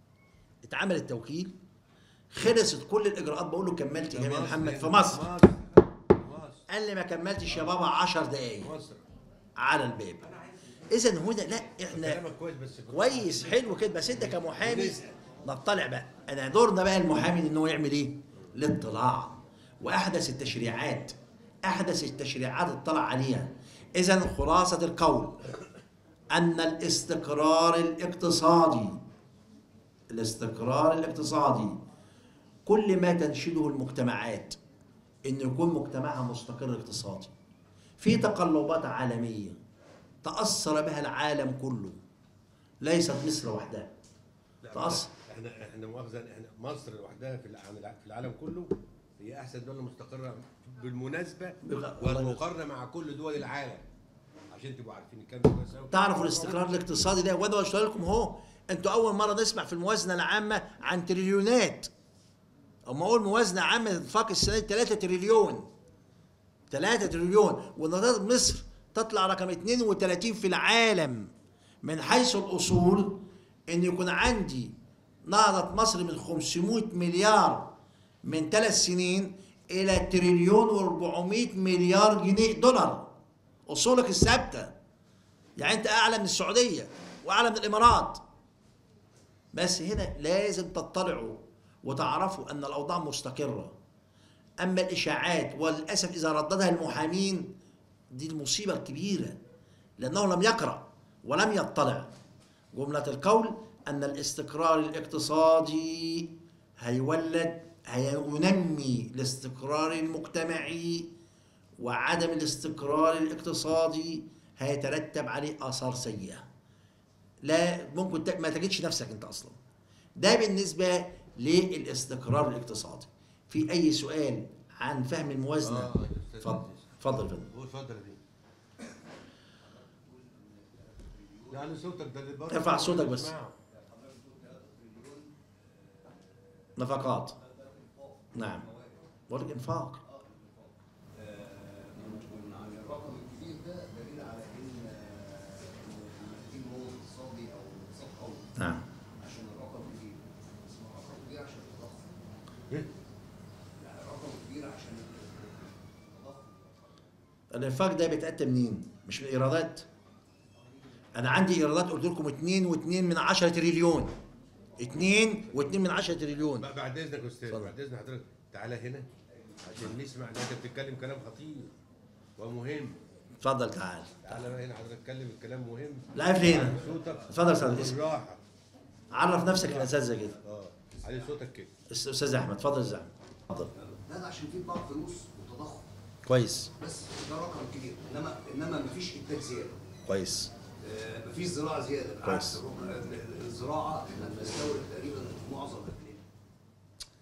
اتعمل التوكيل خلصت كل الاجراءات بقول له كملت يا جماعه محمد في مصر مصر مصر قال لي ما كملتش يا بابا 10 دقايق مصر على الباب اذا هنا لا احنا كلامك كويس بس كويس حلو كده بس انت كمحامي نطلع بقى انا دورنا بقى المحامي ان هو يعمل ايه الاطلاع واحدث التشريعات احدث التشريعات اطلع عليها اذا خلاصه القول ان الاستقرار الاقتصادي الاستقرار الاقتصادي كل ما تنشده المجتمعات ان يكون مجتمعها مستقر اقتصادي في تقلبات عالميه تاثر بها العالم كله ليست مصر وحدها لا، تأثر. احنا احنا مؤاخذه احنا مصر لوحدها في الع- عن الع- في العالم كله هي احسن دوله مستقره بالمناسبه الله والمقارنه مع كل دول العالم عشان تبقوا عارفين الكلام ده كويس أوي. تعرفوا الاستقرار الاقتصادي ده وانا قلت لكم اهو انتوا اول مره نسمع في الموازنه العامه عن تريليونات اما اقول موازنه عامه انفاق السنه دي 3 تريليون 3 تريليون ونهضه مصر تطلع رقم 32 في العالم من حيث الاصول ان يكون عندي نهضه مصر من 500 مليار من ثلاث سنين الى تريليون و400 مليار جنيه دولار اصولك الثابته يعني انت اعلى من السعوديه واعلى من الامارات بس هنا لازم تطلعوا وتعرفوا ان الاوضاع مستقره اما الاشاعات وللاسف اذا رددها المحامين دي المصيبه الكبيره لانه لم يقرا ولم يطلع جمله القول ان الاستقرار الاقتصادي هيولد هينمي الاستقرار المجتمعي وعدم الاستقرار الاقتصادي هيترتب عليه اثار سيئه لا ممكن ت- ما تجدش نفسك انت اصلا ده بالنسبه للاستقرار الاقتصادي في اي سؤال عن فهم الموازنه آه، يا أستاذ اتفضل عزيز. اتفضل يا فندم قول اتفضل يا فندم يعني صوتك ده اللي بره ارفع صوتك بس. اسمعه. نفقات نعم والانفاق يعني الرقم الكبير ده دليل على ان التيم هو اقتصادي او اقتصاد قوي نعم عشان الرقم كبير بس ما الرقم كبير عشان التضخم إيه؟ يعني الرقم كبير عشان التضخم الانفاق ده بيتاتى منين مش من الايرادات انا عندي ايرادات قلت لكم 2 و2 من 10 تريليون 2 و2 من 10 تريليون بقى بعد اذنك يا استاذ اتفضل. بعد اذن حضرتك تعالى هنا عشان نسمع ان انت بتتكلم كلام خطير ومهم اتفضل تعال تعالى بقى هنا حضرتك اتكلم الكلام مهم لا في هنا صوتك اتفضل يا استاذ اسم بالراحه عرف نفسك الاساتذه كده اه علي صوتك كده استاذ احمد اتفضل يا استاذ احمد اتفضل لا ده عشان في طاقه فلوس وتضخم كويس بس ده رقم كبير انما انما مفيش انتاج زياده كويس آه، مفيش زراعه زياده بالعكس الرقم- الزراعه احنا بنستورد تقريبا معظم اكلنا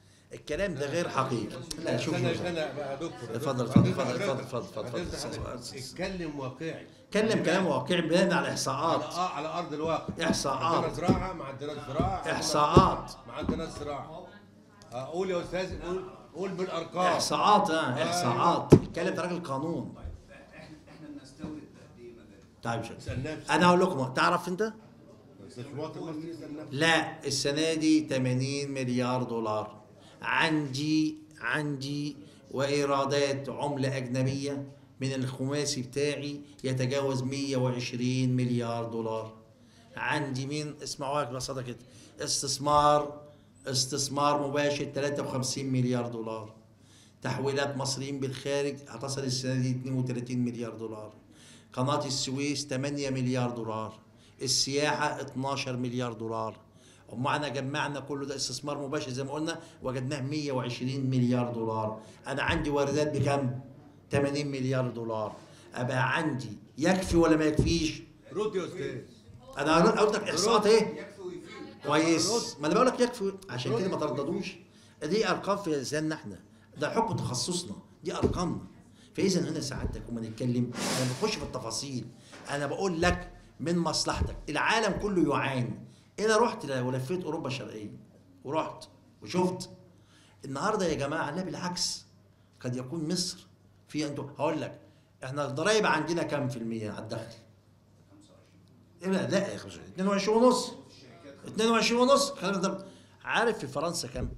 الكلام ده غير حقيقي لا شوف استنى شوف استنى بقى يا دكتور اتفضل، بعدين اتفضل، حضرتك- اتفضل، اتفضل، اتفضل، بعدين اتفضل. حضرتك اتكلم واقعي اتكلم كلام واقعي بناء على على احصاءات اه على ارض الواقع إحصاءات. عندنا زراعه ما عندناش زراعه عندنا إحصاءات. زراعة، ما عندناش زراعه آه، قول يا استاذ قول قول بالارقام احصاءات اه احصاءات اتكلم ده راجل قانون احنا احنا بنستورد قد ايه مبالغ؟ طيب شوف اسال نفسك انا اقول لكم تعرف انت بس المواطن المصري يسال نفسه لا السنة دي 80 مليار دولار عندي عندي وإيرادات عملة أجنبية من الخماسي بتاعي يتجاوز 120 مليار دولار عندي مين اسمعوها ببساطة كده استثمار استثمار مباشر 53 مليار دولار تحويلات مصريين بالخارج هتصل السنة دي 32 مليار دولار قناة السويس 8 مليار دولار السياحة 12 مليار دولار ومعنا جمعنا كله ده استثمار مباشر زي ما قلنا وجدناه 120 مليار دولار انا عندي واردات بكم 80 مليار دولار ابقى عندي يكفي ولا ما يكفيش رد يا استاذ انا قلت لك احصاءات ايه يكفي ويفيد كويس ما انا بقول لك يكفي عشان كده ما ترددوش دي ارقام في لساننا احنا ده حكم تخصصنا دي ارقامنا فاذا هنا سعادتك وما نتكلم انا بخش في التفاصيل انا بقول لك من مصلحتك العالم كله يعاني انا رحت ل- ولفيت اوروبا الشرقيه ورحت وشفت النهارده يا جماعه لا بالعكس قد يكون مصر في انتوا هقول لك احنا الضرايب عندنا كام في المية على الدخل؟ 25 لا لا يا اخي 22 ونص 22 ونص خلينا نضرب عارف في فرنسا كم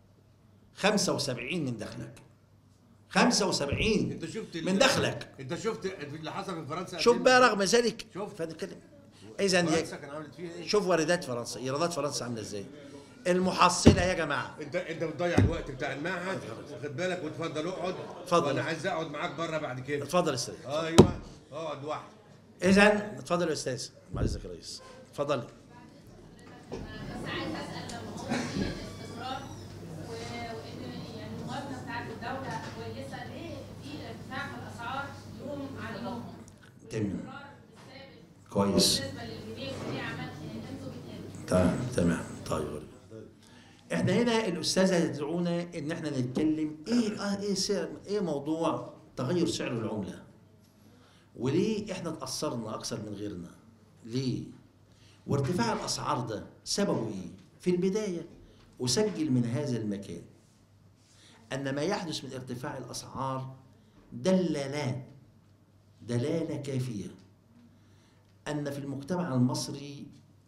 75 من دخلك 75 انت شفت ال- من دخلك انت شفت اللي حصل في فرنسا شوف قد بقى إيه؟ رغم ذلك شوف. فنتكلم اذا فرنسا كان عملت فيها ايه شوف واردات فرنسا ايرادات فرنسا عامله ازاي المحصله يا جماعه انت انت بتضيع الوقت بتاع المعهد واخد بالك وتفضل اقعد اتفضل. وانا عايز اقعد معاك بره بعد كده اتفضل يا استاذ ايوه اقعد لوحدك اذا اتفضل يا استاذ بعد اذنك يا ريس اتفضل بس عايز اسال لما هو في استقرار و- وان يعني الموازنه بتاعت الدوله كويسه ليه في ارتفاع في الاسعار يوم عن يوم؟ تمام. والاستقرار الثابت كويس بالنسبه للجنيه والجنيه عمال انتوا بتقلوا تمام تمام طيب احنا هنا الاستاذه هتدعونا ان احنا نتكلم ايه اه ايه سعر ايه موضوع تغير سعر العمله وليه احنا اتاثرنا اكثر من غيرنا ليه وارتفاع الاسعار ده سببه ايه في البدايه اسجل من هذا المكان ان ما يحدث من ارتفاع الاسعار دلالات دلاله كافيه ان في المجتمع المصري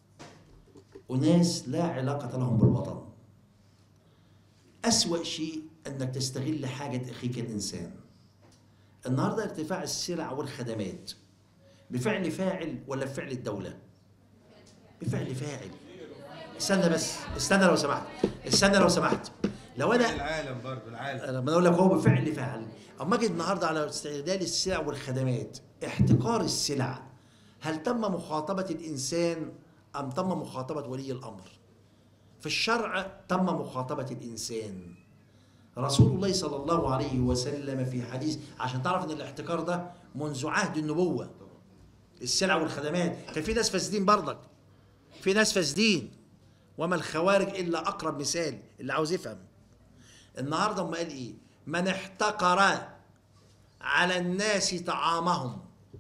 أناس لا علاقة لهم بالوطن أسوأ شيء أنك تستغل حاجة أخيك الإنسان النهاردة ارتفاع السلع والخدمات بفعل فاعل ولا بفعل الدولة بفعل فاعل استنى بس استنى لو سمحت استنى لو سمحت لو أنا العالم برضه العالم انا لما اقول لك هو بفعل فعل اما اجي النهارده على استغلال السلع والخدمات احتكار السلع هل تم مخاطبه الانسان ام تم مخاطبه ولي الامر في الشرع تم مخاطبه الانسان رسول الله صلى الله عليه وسلم في حديث عشان تعرف ان الاحتكار ده منذ عهد النبوه السلع والخدمات كان في ناس فاسدين برضك في ناس فاسدين وما الخوارج الا اقرب مثال اللي عاوز يفهم النهارده هم قال ايه من احتقر على الناس طعامهم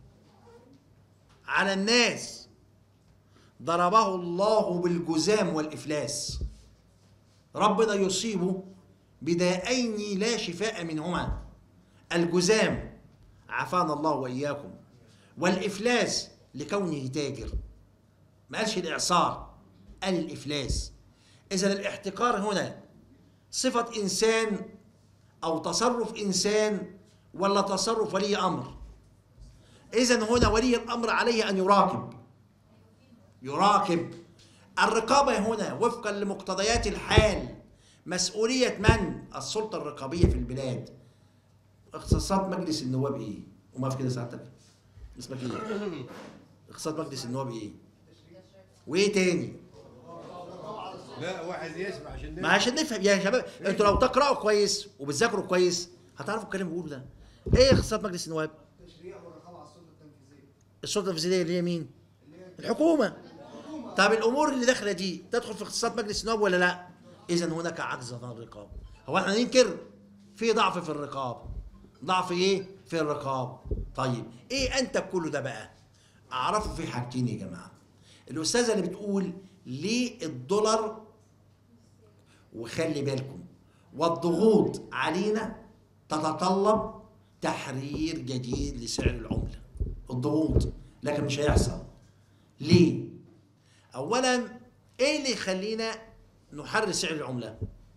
على الناس ضربه الله بالجزام والافلاس ربنا يصيبه بدائين لا شفاء منهما الجزام عافانا الله واياكم والافلاس لكونه تاجر ما قالش الاعصار قال الافلاس اذا الاحتكار هنا صفة إنسان أو تصرف إنسان ولا تصرف ولي أمر إذا هنا ولي الأمر عليه أن يراقب يراقب الرقابة هنا وفقا لمقتضيات الحال مسؤولية من؟ السلطة الرقابية في البلاد اختصاصات مجلس النواب إيه؟ وما في كده ساعتك اسمك إيه؟ اختصاصات مجلس النواب إيه؟ وإيه تاني؟ لا واحد يسمع عشان ما عشان نفهم يا شباب انتوا لو تقراوا كويس وبتذاكروا كويس هتعرفوا الكلام اللي بيقوله ده ايه اختصاصات مجلس النواب تشريع والرقابه على السلطه التنفيذيه السلطه التنفيذيه اللي هي مين اللي هي الحكومه طب الامور اللي داخله دي تدخل في اختصاصات مجلس النواب ولا لا اذا هناك عجز عن الرقاب هو احنا ننكر في ضعف في الرقاب ضعف ايه في الرقاب طيب ايه انت كله ده بقى اعرفه في حاجتين يا جماعه الاستاذه اللي بتقول ليه الدولار وخلي بالكم والضغوط علينا تتطلب تحرير جديد لسعر العمله الضغوط لكن مش هيحصل ليه اولا ايه اللي يخلينا نحرر سعر العمله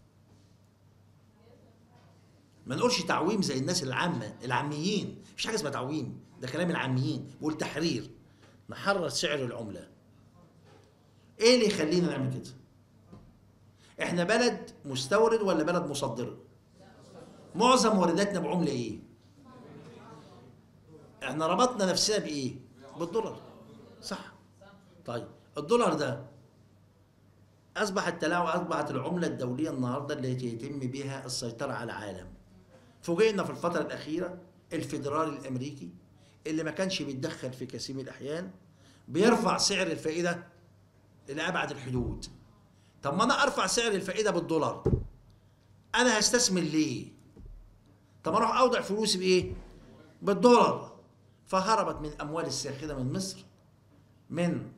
ما نقولش تعويم زي الناس العامه العاميين مفيش حاجه اسمها تعويم ده كلام العاميين بقول تحرير نحرر سعر العمله ايه اللي يخلينا نعمل كده احنا بلد مستورد ولا بلد مصدر معظم وارداتنا بعمله ايه احنا ربطنا نفسنا بايه بالدولار صح طيب الدولار ده اصبح التلاعب اصبحت العمله الدوليه النهارده التي يتم بها السيطره على العالم فوجئنا في الفتره الاخيره الفيدرالي الامريكي اللي ما كانش بيتدخل في كثير من الاحيان بيرفع سعر الفائده الى ابعد الحدود طب ما انا ارفع سعر الفائده بالدولار انا هستثمر ليه طب اروح اودع فلوسي بايه بالدولار فهربت من الاموال الساخنه من مصر من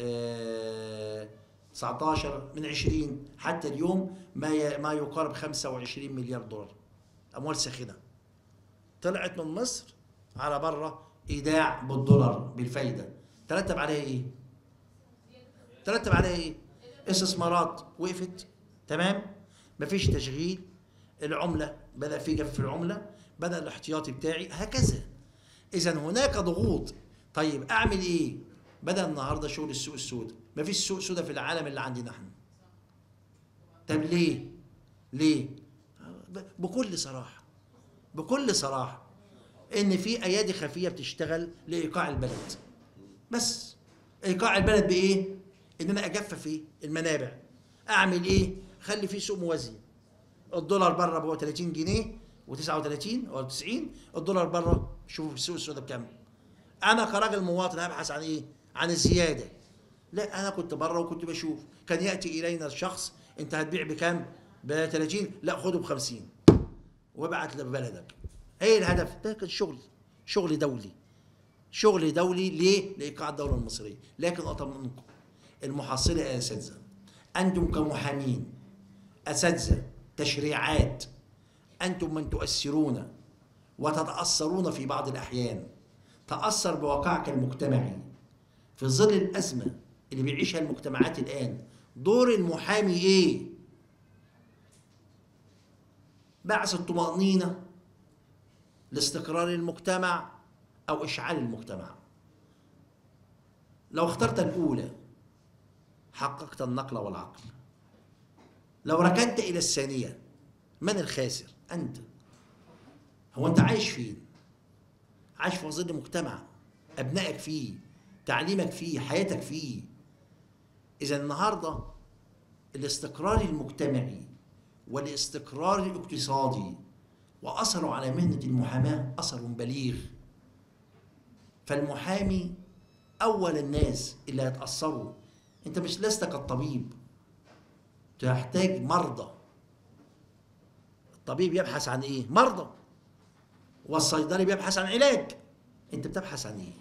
آه 19 من 20 حتى اليوم ما ي- ما يقارب 25 مليار دولار اموال ساخنه طلعت من مصر على بره ايداع بالدولار بالفايده ترتب عليها ايه؟ ترتب عليها ايه؟ استثمارات وقفت تمام؟ مفيش تشغيل العمله بدا في جف في العمله بدا الاحتياطي بتاعي هكذا اذا هناك ضغوط طيب اعمل ايه؟ بدا النهارده شغل السوق السوداء مفيش سوق سوداء في العالم اللي عندنا احنا طب ليه؟ ليه؟ ب- بكل صراحه بكل صراحه ان في ايادي خفيه بتشتغل لايقاع البلد بس ايقاع البلد بايه ان انا اجفف ايه المنابع اعمل ايه خلي في سوق موازي الدولار بره بقى 30 جنيه و39 او 90 الدولار بره شوفوا في السوق السوداء بكام انا كراجل مواطن هبحث عن ايه عن الزياده لا انا كنت بره وكنت بشوف كان ياتي الينا الشخص انت هتبيع بكام ب 30 لا خده ب 50 وابعت لبلدك ايه الهدف ده كان شغل شغل دولي شغل دولي ليه لايقاع الدوله المصريه لكن اطمئنكم المحصله يا اساتذه انتم كمحامين اساتذه تشريعات انتم من تؤثرون وتتاثرون في بعض الاحيان تاثر بواقعك المجتمعي في ظل الازمه اللي بيعيشها المجتمعات الان دور المحامي ايه بعث الطمأنينة لاستقرار المجتمع أو إشعال المجتمع لو اخترت الأولى حققت النقل والعقل لو ركنت إلى الثانية من الخاسر؟ أنت هو أنت عايش فين؟ عايش في ظل مجتمع أبنائك فيه تعليمك فيه حياتك فيه إذا النهاردة الاستقرار المجتمعي والاستقرار الاقتصادي وأثره على مهنة المحاماة أثر بليغ فالمحامي أول الناس اللي هيتأثروا أنت مش لست كالطبيب تحتاج مرضى الطبيب يبحث عن إيه؟ مرضى والصيدلي بيبحث عن علاج أنت بتبحث عن إيه؟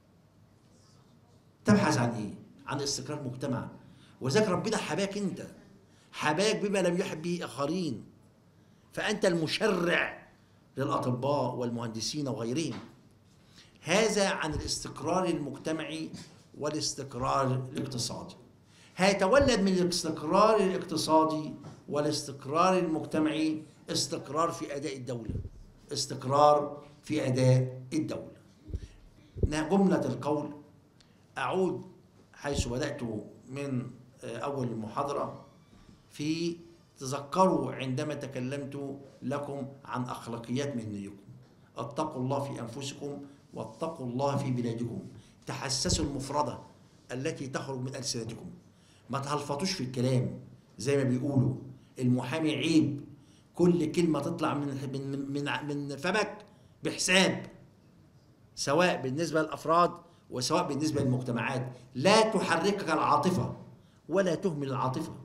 تبحث عن إيه؟ عن استقرار المجتمع وذاك ربنا حباك أنت حباك بما لم يحب به آخرين فأنت المشرع للأطباء والمهندسين وغيرهم هذا عن الاستقرار المجتمعي والاستقرار الاقتصادي هيتولد من الاستقرار الاقتصادي والاستقرار المجتمعي استقرار في أداء الدولة استقرار في أداء الدولة جملة القول أعود حيث بدأت من أول المحاضرة في تذكروا عندما تكلمت لكم عن أخلاقيات مهنيكم اتقوا الله في أنفسكم واتقوا الله في بلادكم تحسسوا المفردة التي تخرج من ألسنتكم ما تهلفطوش في الكلام زي ما بيقولوا المحامي عيب كل كلمة تطلع من من من, من فمك بحساب سواء بالنسبة للأفراد وسواء بالنسبة للمجتمعات لا تحركك العاطفة ولا تهمل العاطفة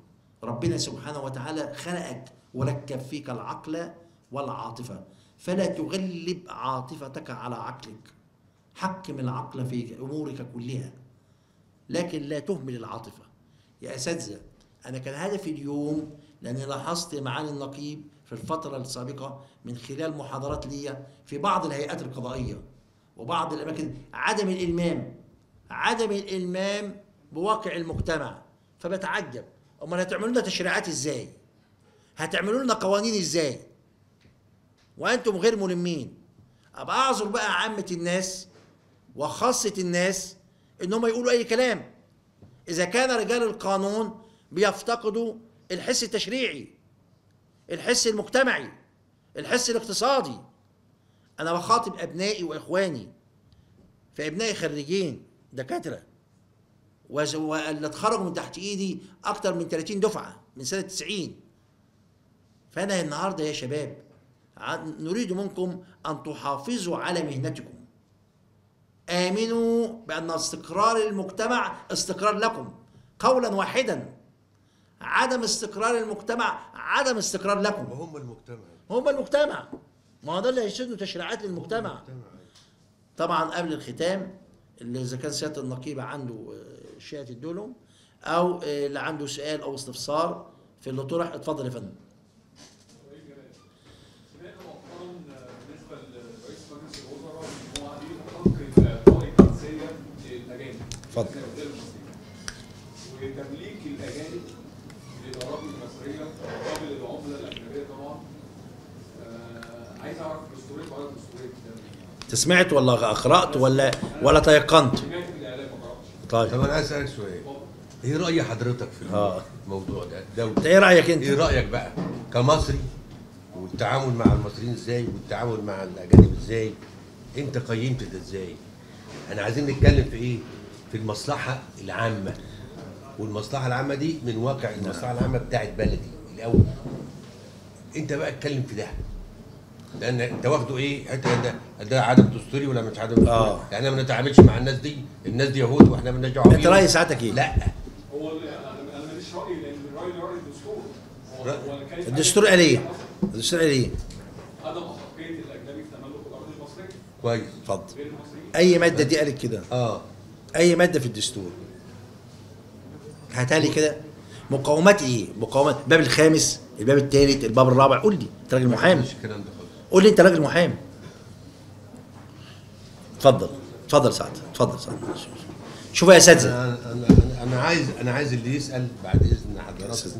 ربنا سبحانه وتعالى خلقك وركب فيك العقل والعاطفة فلا تغلب عاطفتك على عقلك حكم العقل في أمورك كلها لكن لا تهمل العاطفة يا أساتذة أنا كان هدفي اليوم لأني لاحظت معالي النقيب في الفترة السابقة من خلال محاضرات ليا في بعض الهيئات القضائية وبعض الأماكن عدم الإلمام عدم الإلمام بواقع المجتمع فبتعجب أمال هتعملوا لنا تشريعات إزاي؟ هتعملوا لنا قوانين إزاي؟ وأنتم غير ملمين أبقى أعذر بقى عامة الناس وخاصة الناس إن هم يقولوا أي كلام إذا كان رجال القانون بيفتقدوا الحس التشريعي الحس المجتمعي الحس الاقتصادي أنا بخاطب أبنائي وإخواني فأبنائي خريجين دكاترة وز- واللي اتخرجوا من تحت إيدي أكتر من 30 دفعة من سنة 90 فأنا النهاردة يا شباب ع- نريد منكم أن تحافظوا على مهنتكم آمنوا بأن استقرار المجتمع استقرار لكم قولا واحدا عدم استقرار المجتمع عدم استقرار لكم وهم المجتمع هم المجتمع ما هو ده اللي هيشدوا تشريعات للمجتمع المجتمع. طبعا قبل الختام اللي اذا كان سياده النقيب عنده آه، شيء تدوله او آه، اللي عنده سؤال او استفسار في اللي طرح اتفضل يا فندم سمعنا مؤخرا بالنسبه لرئيس مجلس الوزراء ان هو عليه حق القوائم الجنسيه للاجانب. اتفضل. غير المصريين. وتمليك الاجانب للاراضي المصريه مقابل العمله الاجنبيه طبعا. آه، عايز اعرف دستوريه ولا دستوريه انت سمعت ولا قرات ولا ولا تيقنت سمعت في الاعلام ما قراتش. طيب طب انا عايز اسالك سؤال اتفضل. ايه راي حضرتك في آه. الموضوع ده انت الدولة ايه رايك انت ايه رايك بقى كمصري والتعامل مع المصريين ازاي والتعامل مع الاجانب ازاي انت قيمت ده ازاي احنا عايزين نتكلم في ايه في المصلحه العامه والمصلحه العامه دي من واقع المصلحه العامه بتاعت بلدي الاول انت بقى اتكلم في ده لان انت واخده ايه حته ده ده عدم دستوري ولا مش عدم دستوري آه. يعني انا ما نتعاملش مع الناس دي الناس دي يهود واحنا مالناش دعوه انت بيهم. راي ساعتك ايه لا هو اللي- انا انا ماليش راي لان الراي ده راي الدستور. هو- رأي- هو كيف- الدستور قال ايه الدستور قال ايه عدم اخلاقيه الاجنبي في تملك الاراضي المصريه كويس اتفضل غير المصريين. اي ماده دي قالت كده اه اي ماده في الدستور هاتها لي كده مقومات ايه مقومات الباب الخامس الباب الثالث الباب الرابع قول لي انت راجل محامي مفيش الكلام ده خالص قول لي انت راجل محامي اتفضل اتفضل سعد اتفضل سعد شوفوا يا اساتذه انا انا انا انا عايز انا عايز اللي يسال بعد اذن حضراتكم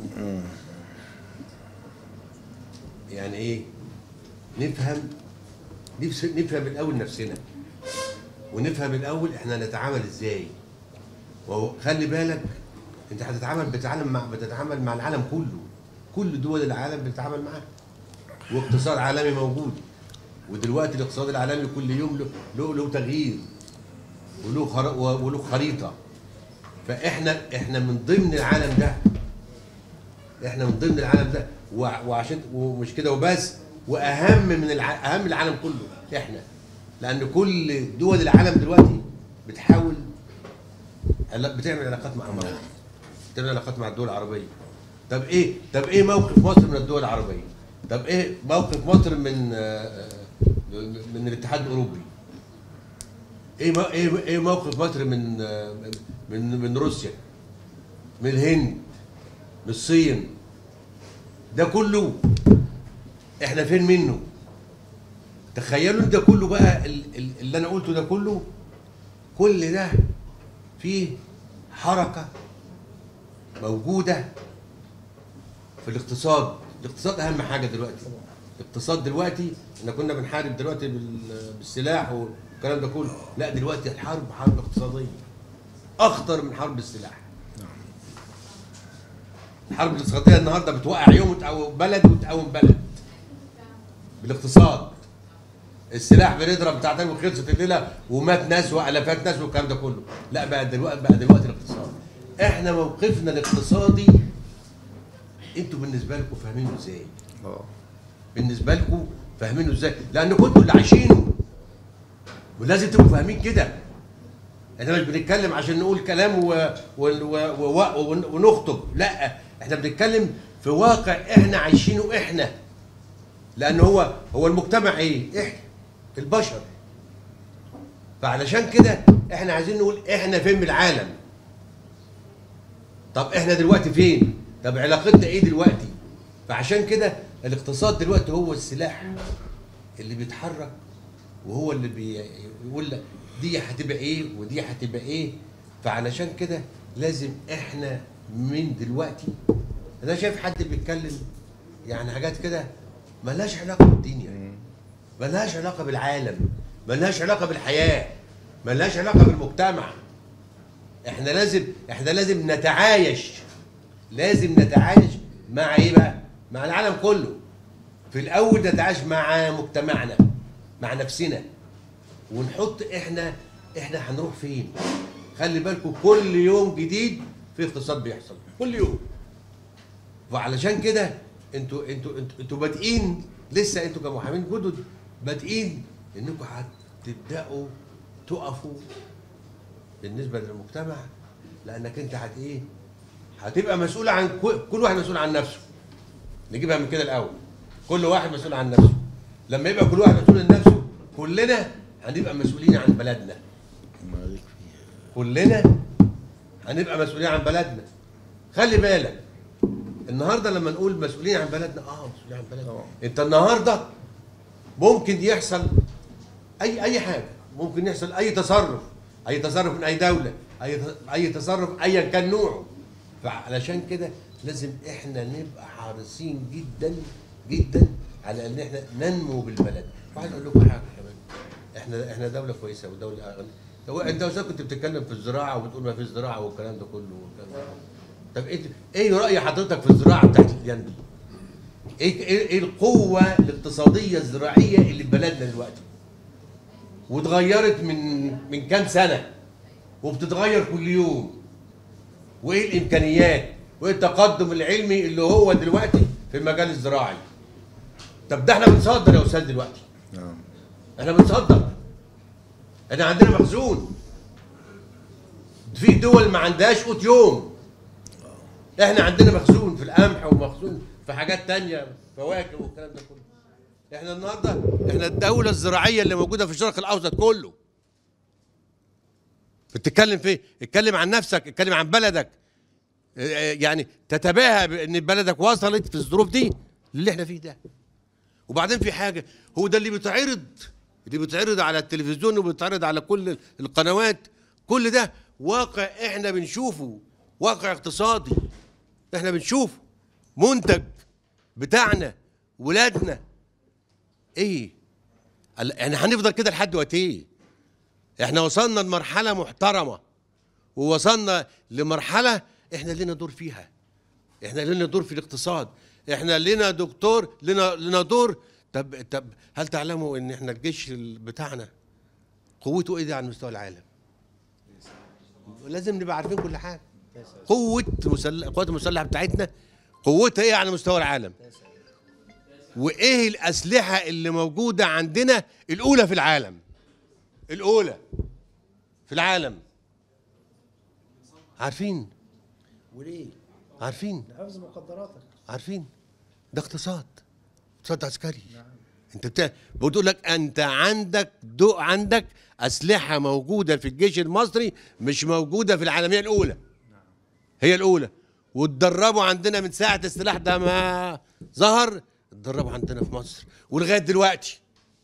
يعني ايه نفهم نفس- نفهم الاول نفسنا ونفهم الاول احنا نتعامل ازاي وهو خلي بالك انت هتتعامل بتتعامل مع بتتعامل مع العالم كله كل دول العالم بتتعامل معاه واقتصاد عالمي موجود ودلوقتي الاقتصاد العالمي كل يوم له له, له تغيير وله خر... وله خريطه فاحنا احنا من ضمن العالم ده احنا من ضمن العالم ده وع- وعشان ومش كده وبس واهم من الع... اهم العالم كله احنا لان كل دول العالم دلوقتي بتحاول علا- بتعمل علاقات مع مصر بتعمل علاقات مع الدول العربيه طب ايه طب ايه موقف مصر من الدول العربيه طب ايه موقف مصر من آه، آه، من الاتحاد الاوروبي ايه مو- ايه ايه موقف مصر من آه، من من روسيا من الهند من الصين ده كله احنا فين منه تخيلوا ان ده كله بقى ال- ال- اللي انا قلته ده كله كل ده فيه حركه موجوده في الاقتصاد الاقتصاد اهم حاجه دلوقتي الاقتصاد دلوقتي احنا كنا بنحارب دلوقتي بال- بالسلاح والكلام ده كله لا دلوقتي الحرب حرب اقتصاديه اخطر من حرب السلاح الحرب الاقتصاديه النهارده بتوقع يوم وتقوم بلد وتقوم بلد بالاقتصاد السلاح بنضرب بتاعتين وخلصت الليله ومات ناس والافات ناس والكلام ده كله لا بقى دلوقتي بقى دلوقتي الاقتصاد احنا موقفنا الاقتصادي انتوا بالنسبه لكم فاهمينه ازاي؟ بالنسبه لكم فاهمينه ازاي؟ لانكم انتوا اللي عايشينه ولازم تبقوا فاهمين كده احنا مش بنتكلم عشان نقول كلام و... و... و... و... ون- ونخطب لا احنا بنتكلم في واقع احنا عايشينه احنا لان هو هو المجتمع ايه احنا البشر فعلشان كده احنا عايزين نقول احنا فين من العالم طب احنا دلوقتي فين طب علاقتنا ايه دلوقتي فعشان كده الاقتصاد دلوقتي هو السلاح اللي بيتحرك وهو اللي بيقول لك دي هتبقى ايه ودي هتبقى ايه فعلشان كده لازم احنا من دلوقتي انا شايف حد بيتكلم يعني حاجات كده ملهاش علاقه بالدنيا ملهاش علاقه بالعالم ملهاش علاقه بالحياه ملهاش علاقه بالمجتمع احنا لازم احنا لازم نتعايش لازم نتعايش مع ايه بقى مع العالم كله في الاول نتعايش مع مجتمعنا مع نفسنا ونحط احنا احنا هنروح فين خلي بالكم كل يوم جديد في اقتصاد بيحصل كل يوم وعلشان كده انتوا انتوا انتوا, انتوا بادئين لسه انتوا كمحامين جدد بادئين انكم هتبداوا تقفوا بالنسبه للمجتمع لانك انت هت ايه هتبقى مسؤول عن كل, كل واحد مسؤول عن نفسه نجيبها من كده الاول كل واحد مسؤول عن نفسه لما يبقى كل واحد مسؤول عن نفسه كلنا هنبقى مسؤولين عن بلدنا كلنا هنبقى مسؤولين عن بلدنا خلي بالك النهارده لما نقول مسؤولين عن بلدنا اه مسؤولين عن بلدنا انت النهارده ممكن يحصل اي اي حاجه ممكن يحصل اي تصرف اي تصرف من اي دوله اي اي تصرف ايا كان نوعه فعلشان كده لازم احنا نبقى حريصين جدا جدا على ان احنا ننمو بالبلد وعايز اقول لكم حاجه كمان احنا احنا دوله كويسه ودوله هو انت استاذ كنت بتتكلم في الزراعه وبتقول ما فيش زراعه والكلام ده كله والكلام ده. طب انت ايه راي حضرتك في الزراعه بتاعت الايام دي؟ ايه ايه إيه القوه الاقتصاديه الزراعيه اللي في بلدنا دلوقتي؟ واتغيرت من من كام سنه وبتتغير كل يوم وايه الامكانيات وايه التقدم العلمي اللي هو دلوقتي في المجال الزراعي طب ده احنا بنصدر يا استاذ دلوقتي نعم احنا بنصدر احنا عندنا مخزون في دول ما عندهاش قوت يوم احنا عندنا مخزون في القمح ومخزون في حاجات تانية فواكه والكلام ده كله احنا النهارده احنا الدولة الزراعية اللي موجودة في الشرق الاوسط كله بتتكلم في إيه؟ اتكلم عن نفسك اتكلم عن بلدك اه، اه، يعني تتباهى بان بلدك وصلت في الظروف دي اللي احنا فيه ده وبعدين في حاجه هو ده اللي بيتعرض اللي بيتعرض على التلفزيون وبيتعرض على كل القنوات كل ده واقع احنا بنشوفه واقع اقتصادي احنا بنشوفه منتج بتاعنا ولادنا ايه ال- يعني هنفضل كده لحد وقت ايه احنا وصلنا لمرحله محترمه ووصلنا لمرحله احنا لنا دور فيها احنا لنا دور في الاقتصاد احنا لنا دكتور لنا لنا دور طب طب هل تعلموا ان احنا الجيش ال- بتاعنا قوته ايه دي على مستوى العالم لازم نبقى عارفين كل حاجه قوه مسل... القوات المسلحه بتاعتنا قوتها ايه على مستوى العالم وايه الاسلحه اللي موجوده عندنا الاولى في العالم الاولى في العالم عارفين وليه؟ عارفين لحفظ مقدراتك عارفين ده اقتصاد اقتصاد عسكري انت بتاع بتقول لك انت عندك دو عندك اسلحه موجوده في الجيش المصري مش موجوده في العالميه الاولى هي الاولى واتدربوا عندنا من ساعه السلاح ده ما ظهر اتدربوا عندنا في مصر ولغايه دلوقتي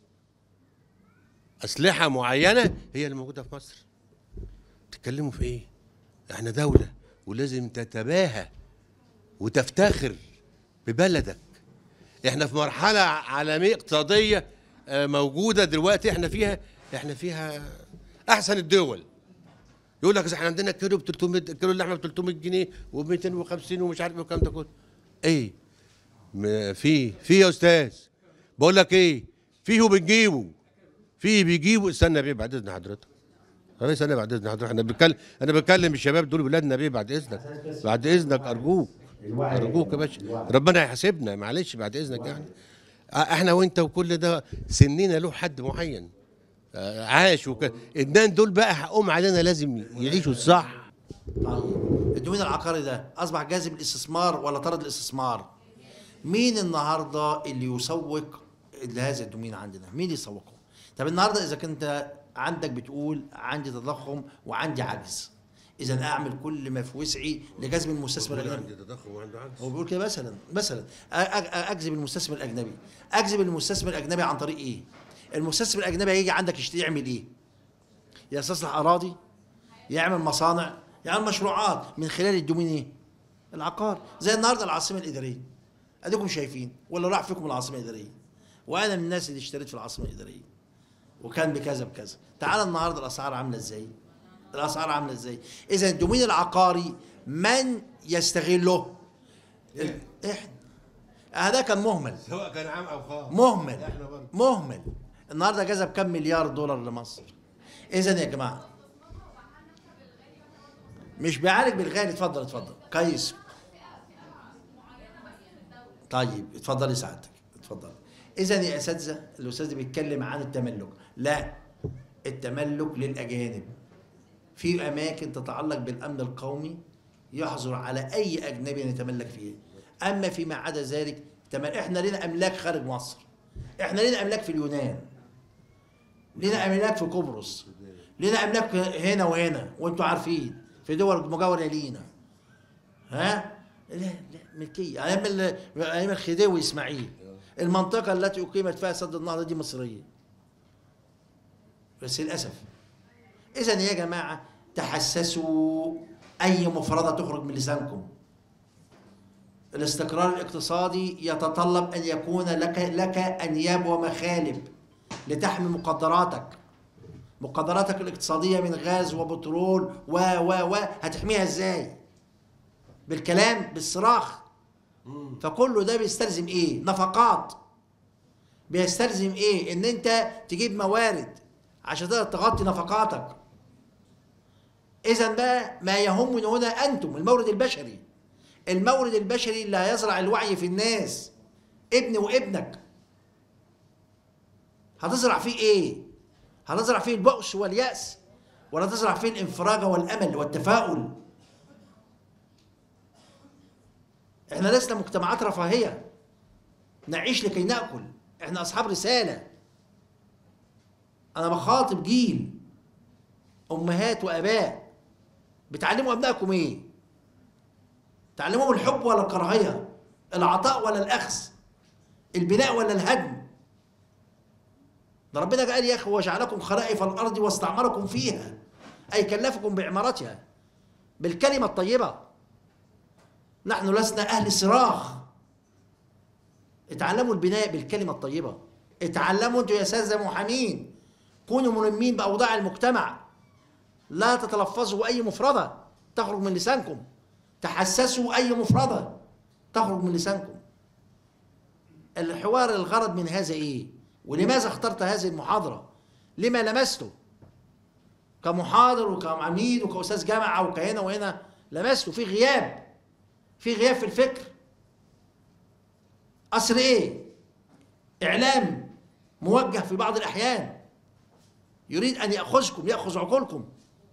اسلحه معينه هي اللي موجوده في مصر تتكلموا في ايه احنا دوله ولازم تتباهى وتفتخر ببلدك احنا في مرحله عالميه اقتصاديه آه، موجوده دلوقتي احنا فيها احنا فيها احسن الدول يقول لك إذا احنا عندنا كيلو ب 300 كيلو اللحمه ب 300 جنيه و 250 ومش عارف ايه والكلام ده كله ايه م- في في يا استاذ بقول لك ايه فيه وبنجيبه فيه بيجيبوا استنى بيه بعد اذن حضرتك انا استنى بعد اذن حضرتك انا بتكلم انا بكلم الشباب دول ولادنا بيه بعد اذنك بعد اذنك ارجوك ارجوك يا باشا ربنا يحاسبنا معلش بعد اذنك يعني آه، احنا وانت وكل ده سننا له حد معين آه، عاش وكده الناس دول بقى حقهم علينا لازم يعيشوا الصح طيب الدومين العقاري ده اصبح جاذب الاستثمار ولا طرد الاستثمار مين النهارده اللي يسوق لهذا الدومين عندنا مين اللي يسوقه طب النهارده اذا كنت عندك بتقول عندي تضخم وعندي عجز اذا اعمل كل ما في وسعي لجذب المستثمر بقول الاجنبي عندي تضخم وعنده عجز هو بيقول كده مثلا مثلا أ- أ- اجذب المستثمر الاجنبي اجذب المستثمر الاجنبي عن طريق ايه المستثمر الاجنبي هيجي عندك يشتري يعمل ايه يستصلح اراضي يعمل مصانع يعمل مشروعات من خلال الدومين ايه العقار زي النهارده العاصمه الاداريه اديكم شايفين ولا راح فيكم العاصمه الاداريه وانا من الناس اللي اشتريت في العاصمه الاداريه وكان بكذا بكذا تعال النهارده الاسعار عامله ازاي الاسعار عامله ازاي اذا الدومين العقاري من يستغله ال- احنا هذا كان مهمل سواء كان عام او خاص مهمل احنا برضه مهمل النهارده جذب كم مليار دولار لمصر اذا يا جماعه مش بيعالج بالغالي اتفضل اتفضل كويس طيب اتفضلي سعادتك اتفضل اذا يا اساتذه الاستاذ بيتكلم عن التملك لا التملك للاجانب في اماكن تتعلق بالامن القومي يحظر على اي اجنبي ان يتملك فيها اما فيما عدا ذلك تمام احنا لنا املاك خارج مصر احنا لنا املاك في اليونان لنا املاك في قبرص لنا املاك هنا وهنا وانتوا عارفين في دول مجاوره لينا ها لا لا ملكيه ايام ال- ايام الخديوي اسماعيل المنطقه التي اقيمت فيها سد النهضه دي مصريه بس للاسف اذا يا جماعه تحسسوا اي مفرده تخرج من لسانكم الاستقرار الاقتصادي يتطلب ان يكون لك لك انياب ومخالب لتحمي مقدراتك مقدراتك الاقتصاديه من غاز وبترول و و و هتحميها ازاي بالكلام بالصراخ فكله ده بيستلزم ايه نفقات بيستلزم ايه ان انت تجيب موارد عشان تقدر تغطي نفقاتك اذا بقى ما يهمنا هنا انتم المورد البشري المورد البشري اللي هيزرع الوعي في الناس ابني وابنك هتزرع فيه ايه هتزرع فيه البؤس واليأس ولا تزرع فيه الانفراج والامل والتفاؤل احنا لسنا مجتمعات رفاهيه نعيش لكي ناكل احنا اصحاب رساله انا بخاطب جيل امهات واباء بتعلموا ابنائكم ايه تعلموهم الحب ولا الكراهيه العطاء ولا الاخذ البناء ولا الهدم ده ربنا قال يا اخي وجعلكم خلائف الارض واستعمركم فيها اي كلفكم بعمارتها بالكلمه الطيبه نحن لسنا اهل صراخ اتعلموا البناء بالكلمه الطيبه اتعلموا انتوا يا اساتذه محامين كونوا ملمين باوضاع المجتمع لا تتلفظوا اي مفرده تخرج من لسانكم تحسسوا اي مفرده تخرج من لسانكم الحوار الغرض من هذا ايه ولماذا اخترت هذه المحاضره لما لمسته كمحاضر وكعميد وكاستاذ جامعه وكهنا وهنا لمسته في غياب في غياب في الفكر اصل ايه اعلام موجه في بعض الاحيان يريد ان ياخذكم ياخذ عقولكم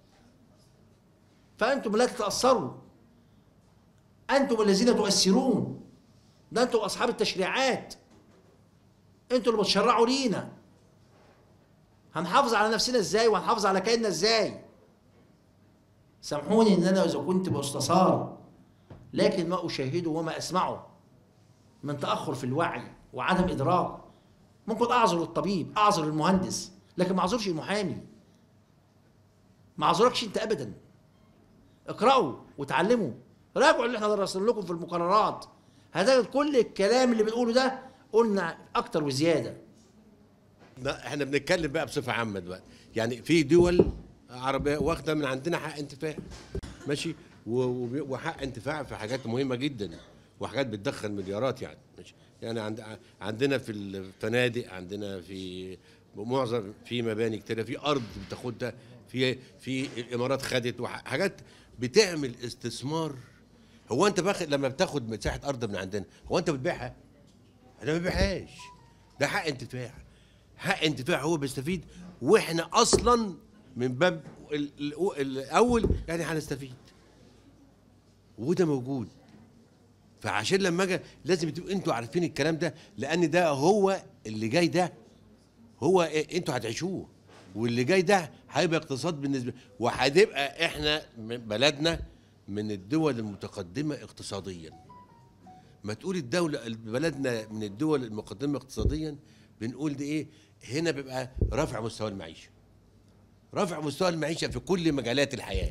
فانتم لا تتاثروا انتم الذين تؤثرون ده انتم اصحاب التشريعات انتوا اللي بتشرعوا لينا هنحافظ على نفسنا ازاي وهنحافظ على كياننا ازاي سامحوني ان انا اذا كنت باستثار لكن ما اشاهده وما اسمعه من تاخر في الوعي وعدم ادراك ممكن اعذر الطبيب اعذر المهندس لكن ما اعذرش المحامي ما اعذركش انت ابدا اقرأوا وتعلموا راجعوا اللي احنا درسنا لكم في المقررات هتجد كل الكلام اللي بنقوله ده قلنا اكتر وزياده لا احنا بنتكلم بقى بصفه عامه دلوقتي يعني في دول عربيه واخده من عندنا حق انتفاع ماشي و- وب- وحق انتفاع في حاجات مهمه جدا وحاجات بتدخل مليارات يعني ماشي يعني عند عندنا في الفنادق عندنا في معظم في مباني كتير في ارض بتاخدها في في الامارات خدت وح- حاجات بتعمل استثمار هو انت باخد لما بتاخد مساحه ارض من عندنا هو انت بتبيعها انا ما ببيعهاش ده حق انتفاع حق انتفاع هو بيستفيد واحنا اصلا من باب ال- ال- الاول يعني هنستفيد وده موجود فعشان لما اجي لازم تبقوا انتوا عارفين الكلام ده لان ده هو اللي جاي ده هو إيه انتوا هتعيشوه واللي جاي ده هيبقى اقتصاد بالنسبه وهتبقى احنا من بلدنا من الدول المتقدمه اقتصاديا ما تقول الدوله بلدنا من الدول المقدمه اقتصاديا بنقول دي ايه هنا بيبقى رفع مستوى المعيشه رفع مستوى المعيشه في كل مجالات الحياه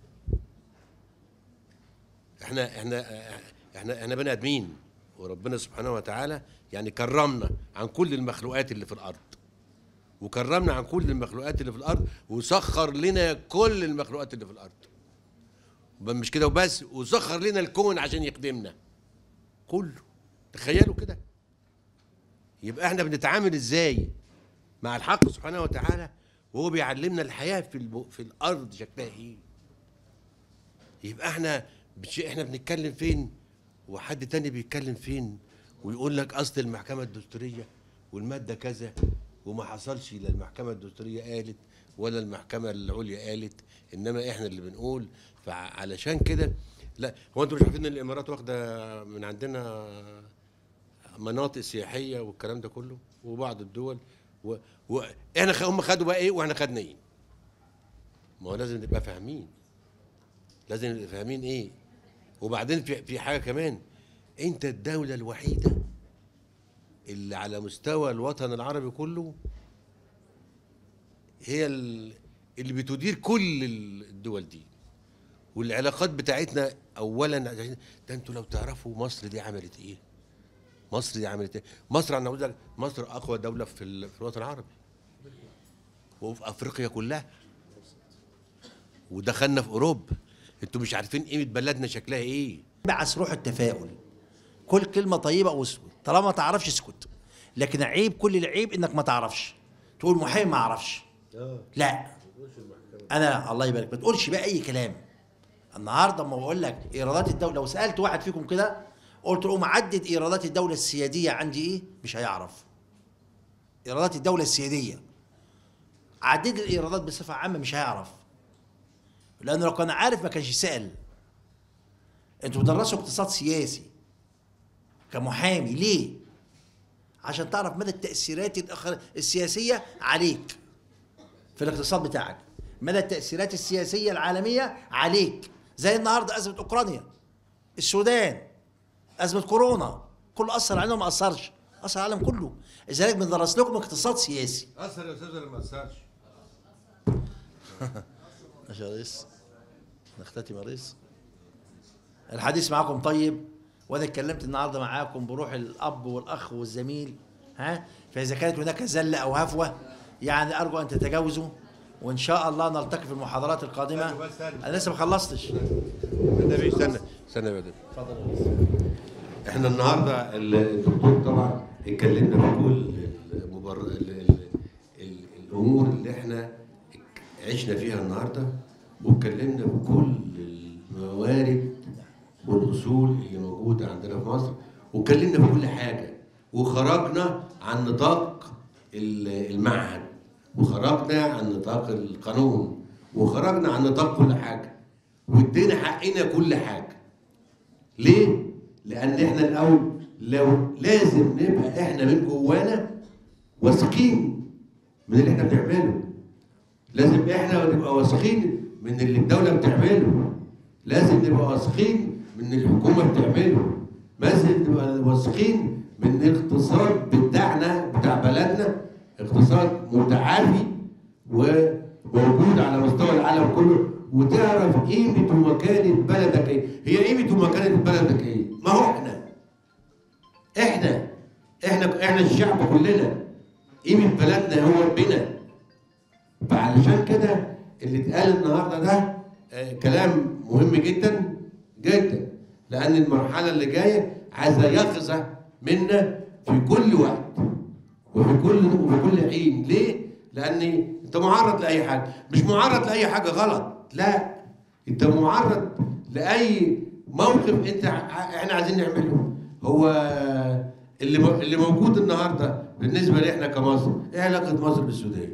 احنا احنا احنا احنا بني ادمين وربنا سبحانه وتعالى يعني كرمنا عن كل المخلوقات اللي في الارض وكرمنا عن كل المخلوقات اللي في الارض وسخر لنا كل المخلوقات اللي في الارض بل مش كده وبس وسخر لنا الكون عشان يخدمنا كله تخيلوا كده يبقى احنا بنتعامل ازاي مع الحق سبحانه وتعالى وهو بيعلمنا الحياه في الب... في الارض شكلها ايه يبقى احنا بش... احنا بنتكلم فين وحد تاني بيتكلم فين ويقول لك اصل المحكمه الدستوريه والماده كذا وما حصلش لا المحكمه الدستوريه قالت ولا المحكمه العليا قالت انما احنا اللي بنقول فعلشان كده لا هو انتوا مش عارفين ان الامارات واخده من عندنا مناطق سياحيه والكلام ده كله وبعض الدول و... و... احنا خ... هم خدوا بقى ايه واحنا خدنا ايه ما هو لازم نبقى فاهمين لازم نبقى فاهمين ايه وبعدين في في حاجه كمان انت الدوله الوحيده اللي على مستوى الوطن العربي كله هي ال- اللي بتدير كل الدول دي والعلاقات بتاعتنا اولا ده انتوا لو تعرفوا مصر دي عملت ايه مصر دي عملت ايه مصر انا بقول لك مصر اقوى دوله في, ال- في الوطن العربي وفي افريقيا كلها ودخلنا في اوروبا انتوا مش عارفين قيمه بلدنا شكلها ايه بعث روح التفاؤل كل كلمه طيبه واسكت طالما ما تعرفش اسكت لكن عيب كل العيب انك ما تعرفش تقول محامي ما اعرفش لا انا الله يبارك ما تقولش بقى اي كلام النهارده اما بقول لك ايرادات الدوله لو سالت واحد فيكم كده قلت له عدد ايرادات الدوله السياديه عندي ايه مش هيعرف ايرادات الدوله السياديه عدد الايرادات بصفه عامه مش هيعرف لانه لو كان عارف ما كانش سال انتوا بتدرسوا اقتصاد سياسي كمحامي ليه عشان تعرف مدى التاثيرات الأخر- السياسيه عليك في الاقتصاد بتاعك مدى التاثيرات السياسيه العالميه عليك زي النهارده ازمه اوكرانيا السودان ازمه كورونا كله اثر علينا وما اثرش اثر على العالم كله لذلك بندرس لكم اقتصاد سياسي اثر يا استاذ ولا ما اثرش ماشي يا ريس نختتم يا ريس الحديث معاكم طيب وانا اتكلمت النهارده معاكم بروح الاب والاخ والزميل ها فاذا كانت هناك زله او هفوه يعني ارجو ان تتجاوزوا وان شاء الله نلتقي في المحاضرات القادمه انا لسه ما خلصتش النبي استنى استنى يا بدر اتفضل يا ريس احنا النهارده الدكتور طبعا اتكلمنا في كل المبر... ال... ال... ال... الامور اللي احنا عشنا فيها النهارده واتكلمنا في كل الموارد والاصول اللي موجوده عندنا في مصر واتكلمنا في كل حاجه وخرجنا عن نطاق ال- المعهد وخرجنا عن نطاق القانون وخرجنا عن نطاق كل حاجه وادينا حقنا كل حاجه ليه؟ لأن احنا الأول لو لازم نبقى احنا من جوانا واثقين من اللي احنا بنعمله. لازم احنا نبقى واثقين من اللي الدولة بتعمله. لازم نبقى واثقين من اللي الحكومة بتعمله. لازم نبقى واثقين من الاقتصاد بتاعنا بتاع بلدنا اقتصاد متعافي وموجود على مستوى العالم كله وتعرف قيمة ومكانة بلدك ايه هي قيمة ومكانة بلدك ايه ما هو احنا احنا احنا احنا الشعب كلنا قيمة بلدنا هو ربنا فعلشان كده اللي اتقال النهارده ده آه كلام مهم جدا جدا لأن المرحلة اللي جاية عايزة يقظة منا في كل وقت وفي كل وفي كل حين ليه؟ لأن أنت معرض لأي حاجة مش معرض لأي حاجة غلط لا أنت معرض لأي موقف أنت ع- إحنا عايزين نعمله هو اللي م- اللي موجود النهارده بالنسبة لإحنا كمصر إيه علاقة مصر بالسودان؟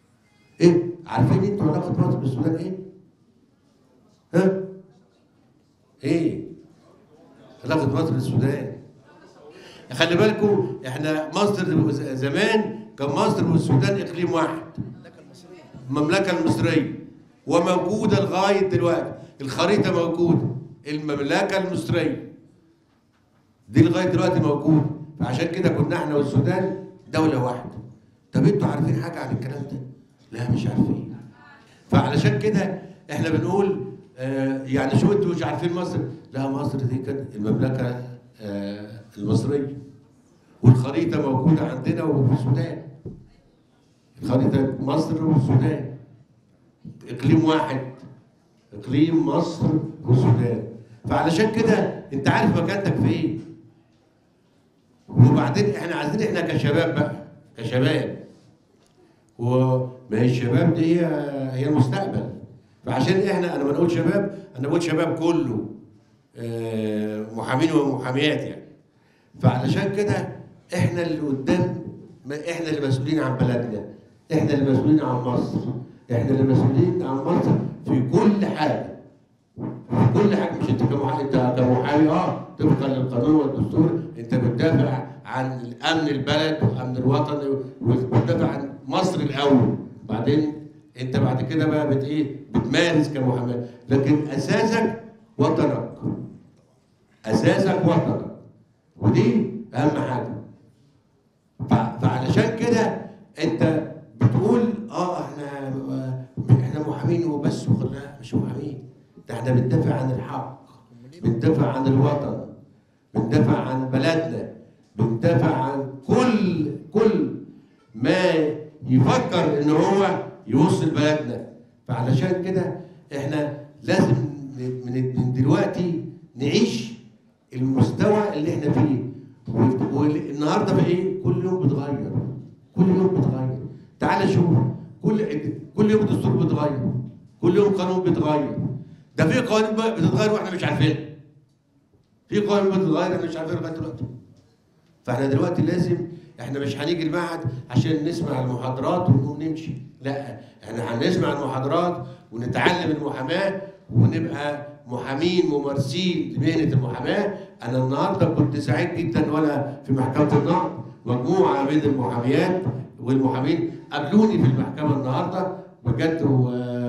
إيه؟ عارفين أنتوا علاقة مصر بالسودان إيه؟ ها؟ ايه علاقه مصر بالسودان خلي بالكم احنا مصر زمان كان مصر والسودان اقليم واحد المملكه المصريه وموجوده لغايه دلوقتي الخريطه موجوده المملكه المصريه دي لغايه دلوقتي موجوده فعشان كده كنا احنا والسودان دوله واحده طب انتوا عارفين حاجه عن الكلام ده؟ لا مش عارفين فعلشان كده احنا بنقول آه يعني شو انتوا مش عارفين مصر؟ لا مصر دي كانت المملكه آه المصريه والخريطه موجوده عندنا وفي السودان خريطه مصر والسودان اقليم واحد اقليم مصر والسودان فعلشان كده انت عارف مكانتك فين وبعدين احنا عايزين احنا كشباب بقى كشباب وما هي الشباب دي هي هي المستقبل فعشان احنا انا بنقول شباب انا بقول شباب كله آه، محامين ومحاميات يعني فعلشان كده احنا اللي قدام ما- احنا اللي مسؤولين عن بلدنا احنا اللي مسؤولين عن مصر احنا اللي مسؤولين عن مصر في كل حاجه في كل حاجه مش انت كمحامي انت كمحامي اه طبقا للقانون والدستور انت بتدافع عن امن البلد وامن الوطن وبتدافع عن مصر الاول بعدين انت بعد كده بقى بت ايه بتمارس كمحامي لكن اساسك وطنك اساسك وطنك ودي اهم حاجه ف- فعلشان كده انت بتقول اه احنا احنا محامين وبس وخ- لا مش محامين ده احنا بندافع عن الحق بندافع عن الوطن بندافع عن بلدنا بندافع عن كل كل ما يفكر ان هو يوصل بلدنا فعلشان كده احنا لازم ن- من من دلوقتي نعيش المستوى اللي احنا فيه و- والنهارده بقى ايه كل يوم بيتغير كل يوم بيتغير تعال شوف كل كل يوم الدستور بيتغير كل يوم قانون بيتغير ده في قوانين بقى بتتغير واحنا مش عارفينها في قوانين بتتغير احنا مش عارفينها لغايه دلوقتي فاحنا دلوقتي لازم احنا مش هنيجي المعهد عشان نسمع المحاضرات ونقوم نمشي لا احنا هنسمع المحاضرات ونتعلم المحاماه ونبقى محامين ممارسين لمهنه المحاماه انا النهارده كنت سعيد جدا وانا في محكمه النقد مجموعه من المحاميات والمحامين قابلوني في المحكمه النهارده بجد و...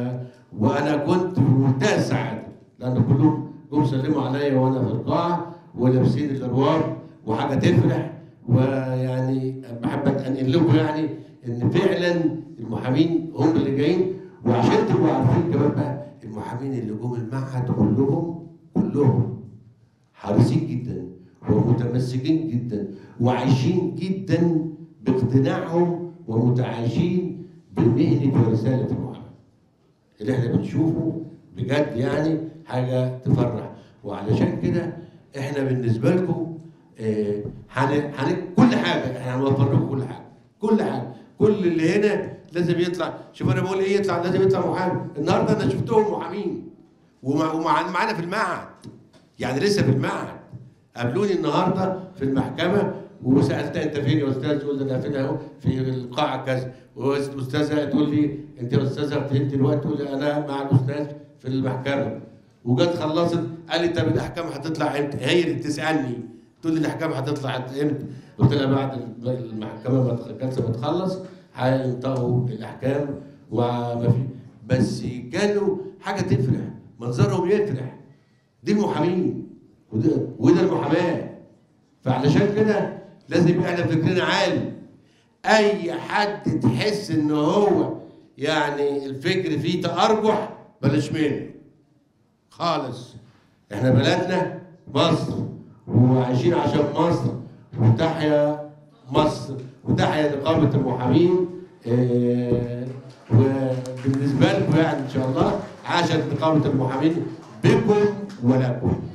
وانا كنت في منتهى السعاده لان كلهم جم سلموا عليا وانا في القاعه ولابسين الالوان وحاجه تفرح ويعني بحب انقل لكم يعني ان فعلا المحامين هم اللي جايين وعشان تبقوا عارفين كمان بقى المحامين اللي جم المعهد كلهم كلهم حريصين جدا ومتمسكين جدا وعايشين جدا باقتناعهم ومتعايشين بمهنه ورساله المحاماه. اللي احنا بنشوفه بجد يعني حاجه تفرح وعلشان كده احنا بالنسبه لكم آه، هن هن كل حاجه احنا هنوفر لكم كل حاجه كل حاجه كل اللي هنا لازم يطلع شوف انا بقول ايه يطلع لازم يطلع محامي النهارده انا شفتهم محامين ومع ومع معانا في المعهد يعني لسه في المعهد قابلوني النهارده في المحكمه وسالت انت فين يا استاذ؟ قلت انا فين اهو في القاعه كذا واستاذه تقول لي انت يا استاذه فين دلوقتي؟ تقول لي انا مع الاستاذ في المحكمه وجت خلصت قال لي طب الاحكام هتطلع امتى؟ هي اللي بتسالني تقول لي الاحكام هتطلع امتى؟ قلت لها بعد المحكمه ما الجلسه ما تخلص هينطقوا الاحكام وما في بس كانوا حاجه تفرح منظرهم يفرح دي المحامين وده وده المحاماه فعلشان كده لازم يبقى احنا فكرنا عالي اي حد تحس ان هو يعني الفكر فيه تارجح بلاش منه خالص احنا بلدنا مصر وعايشين عشان مصر وتحيا مصر وتحيا نقابه المحامين اه وبالنسبه لكم يعني ان شاء الله عاشت نقابه المحامين بكم ولكم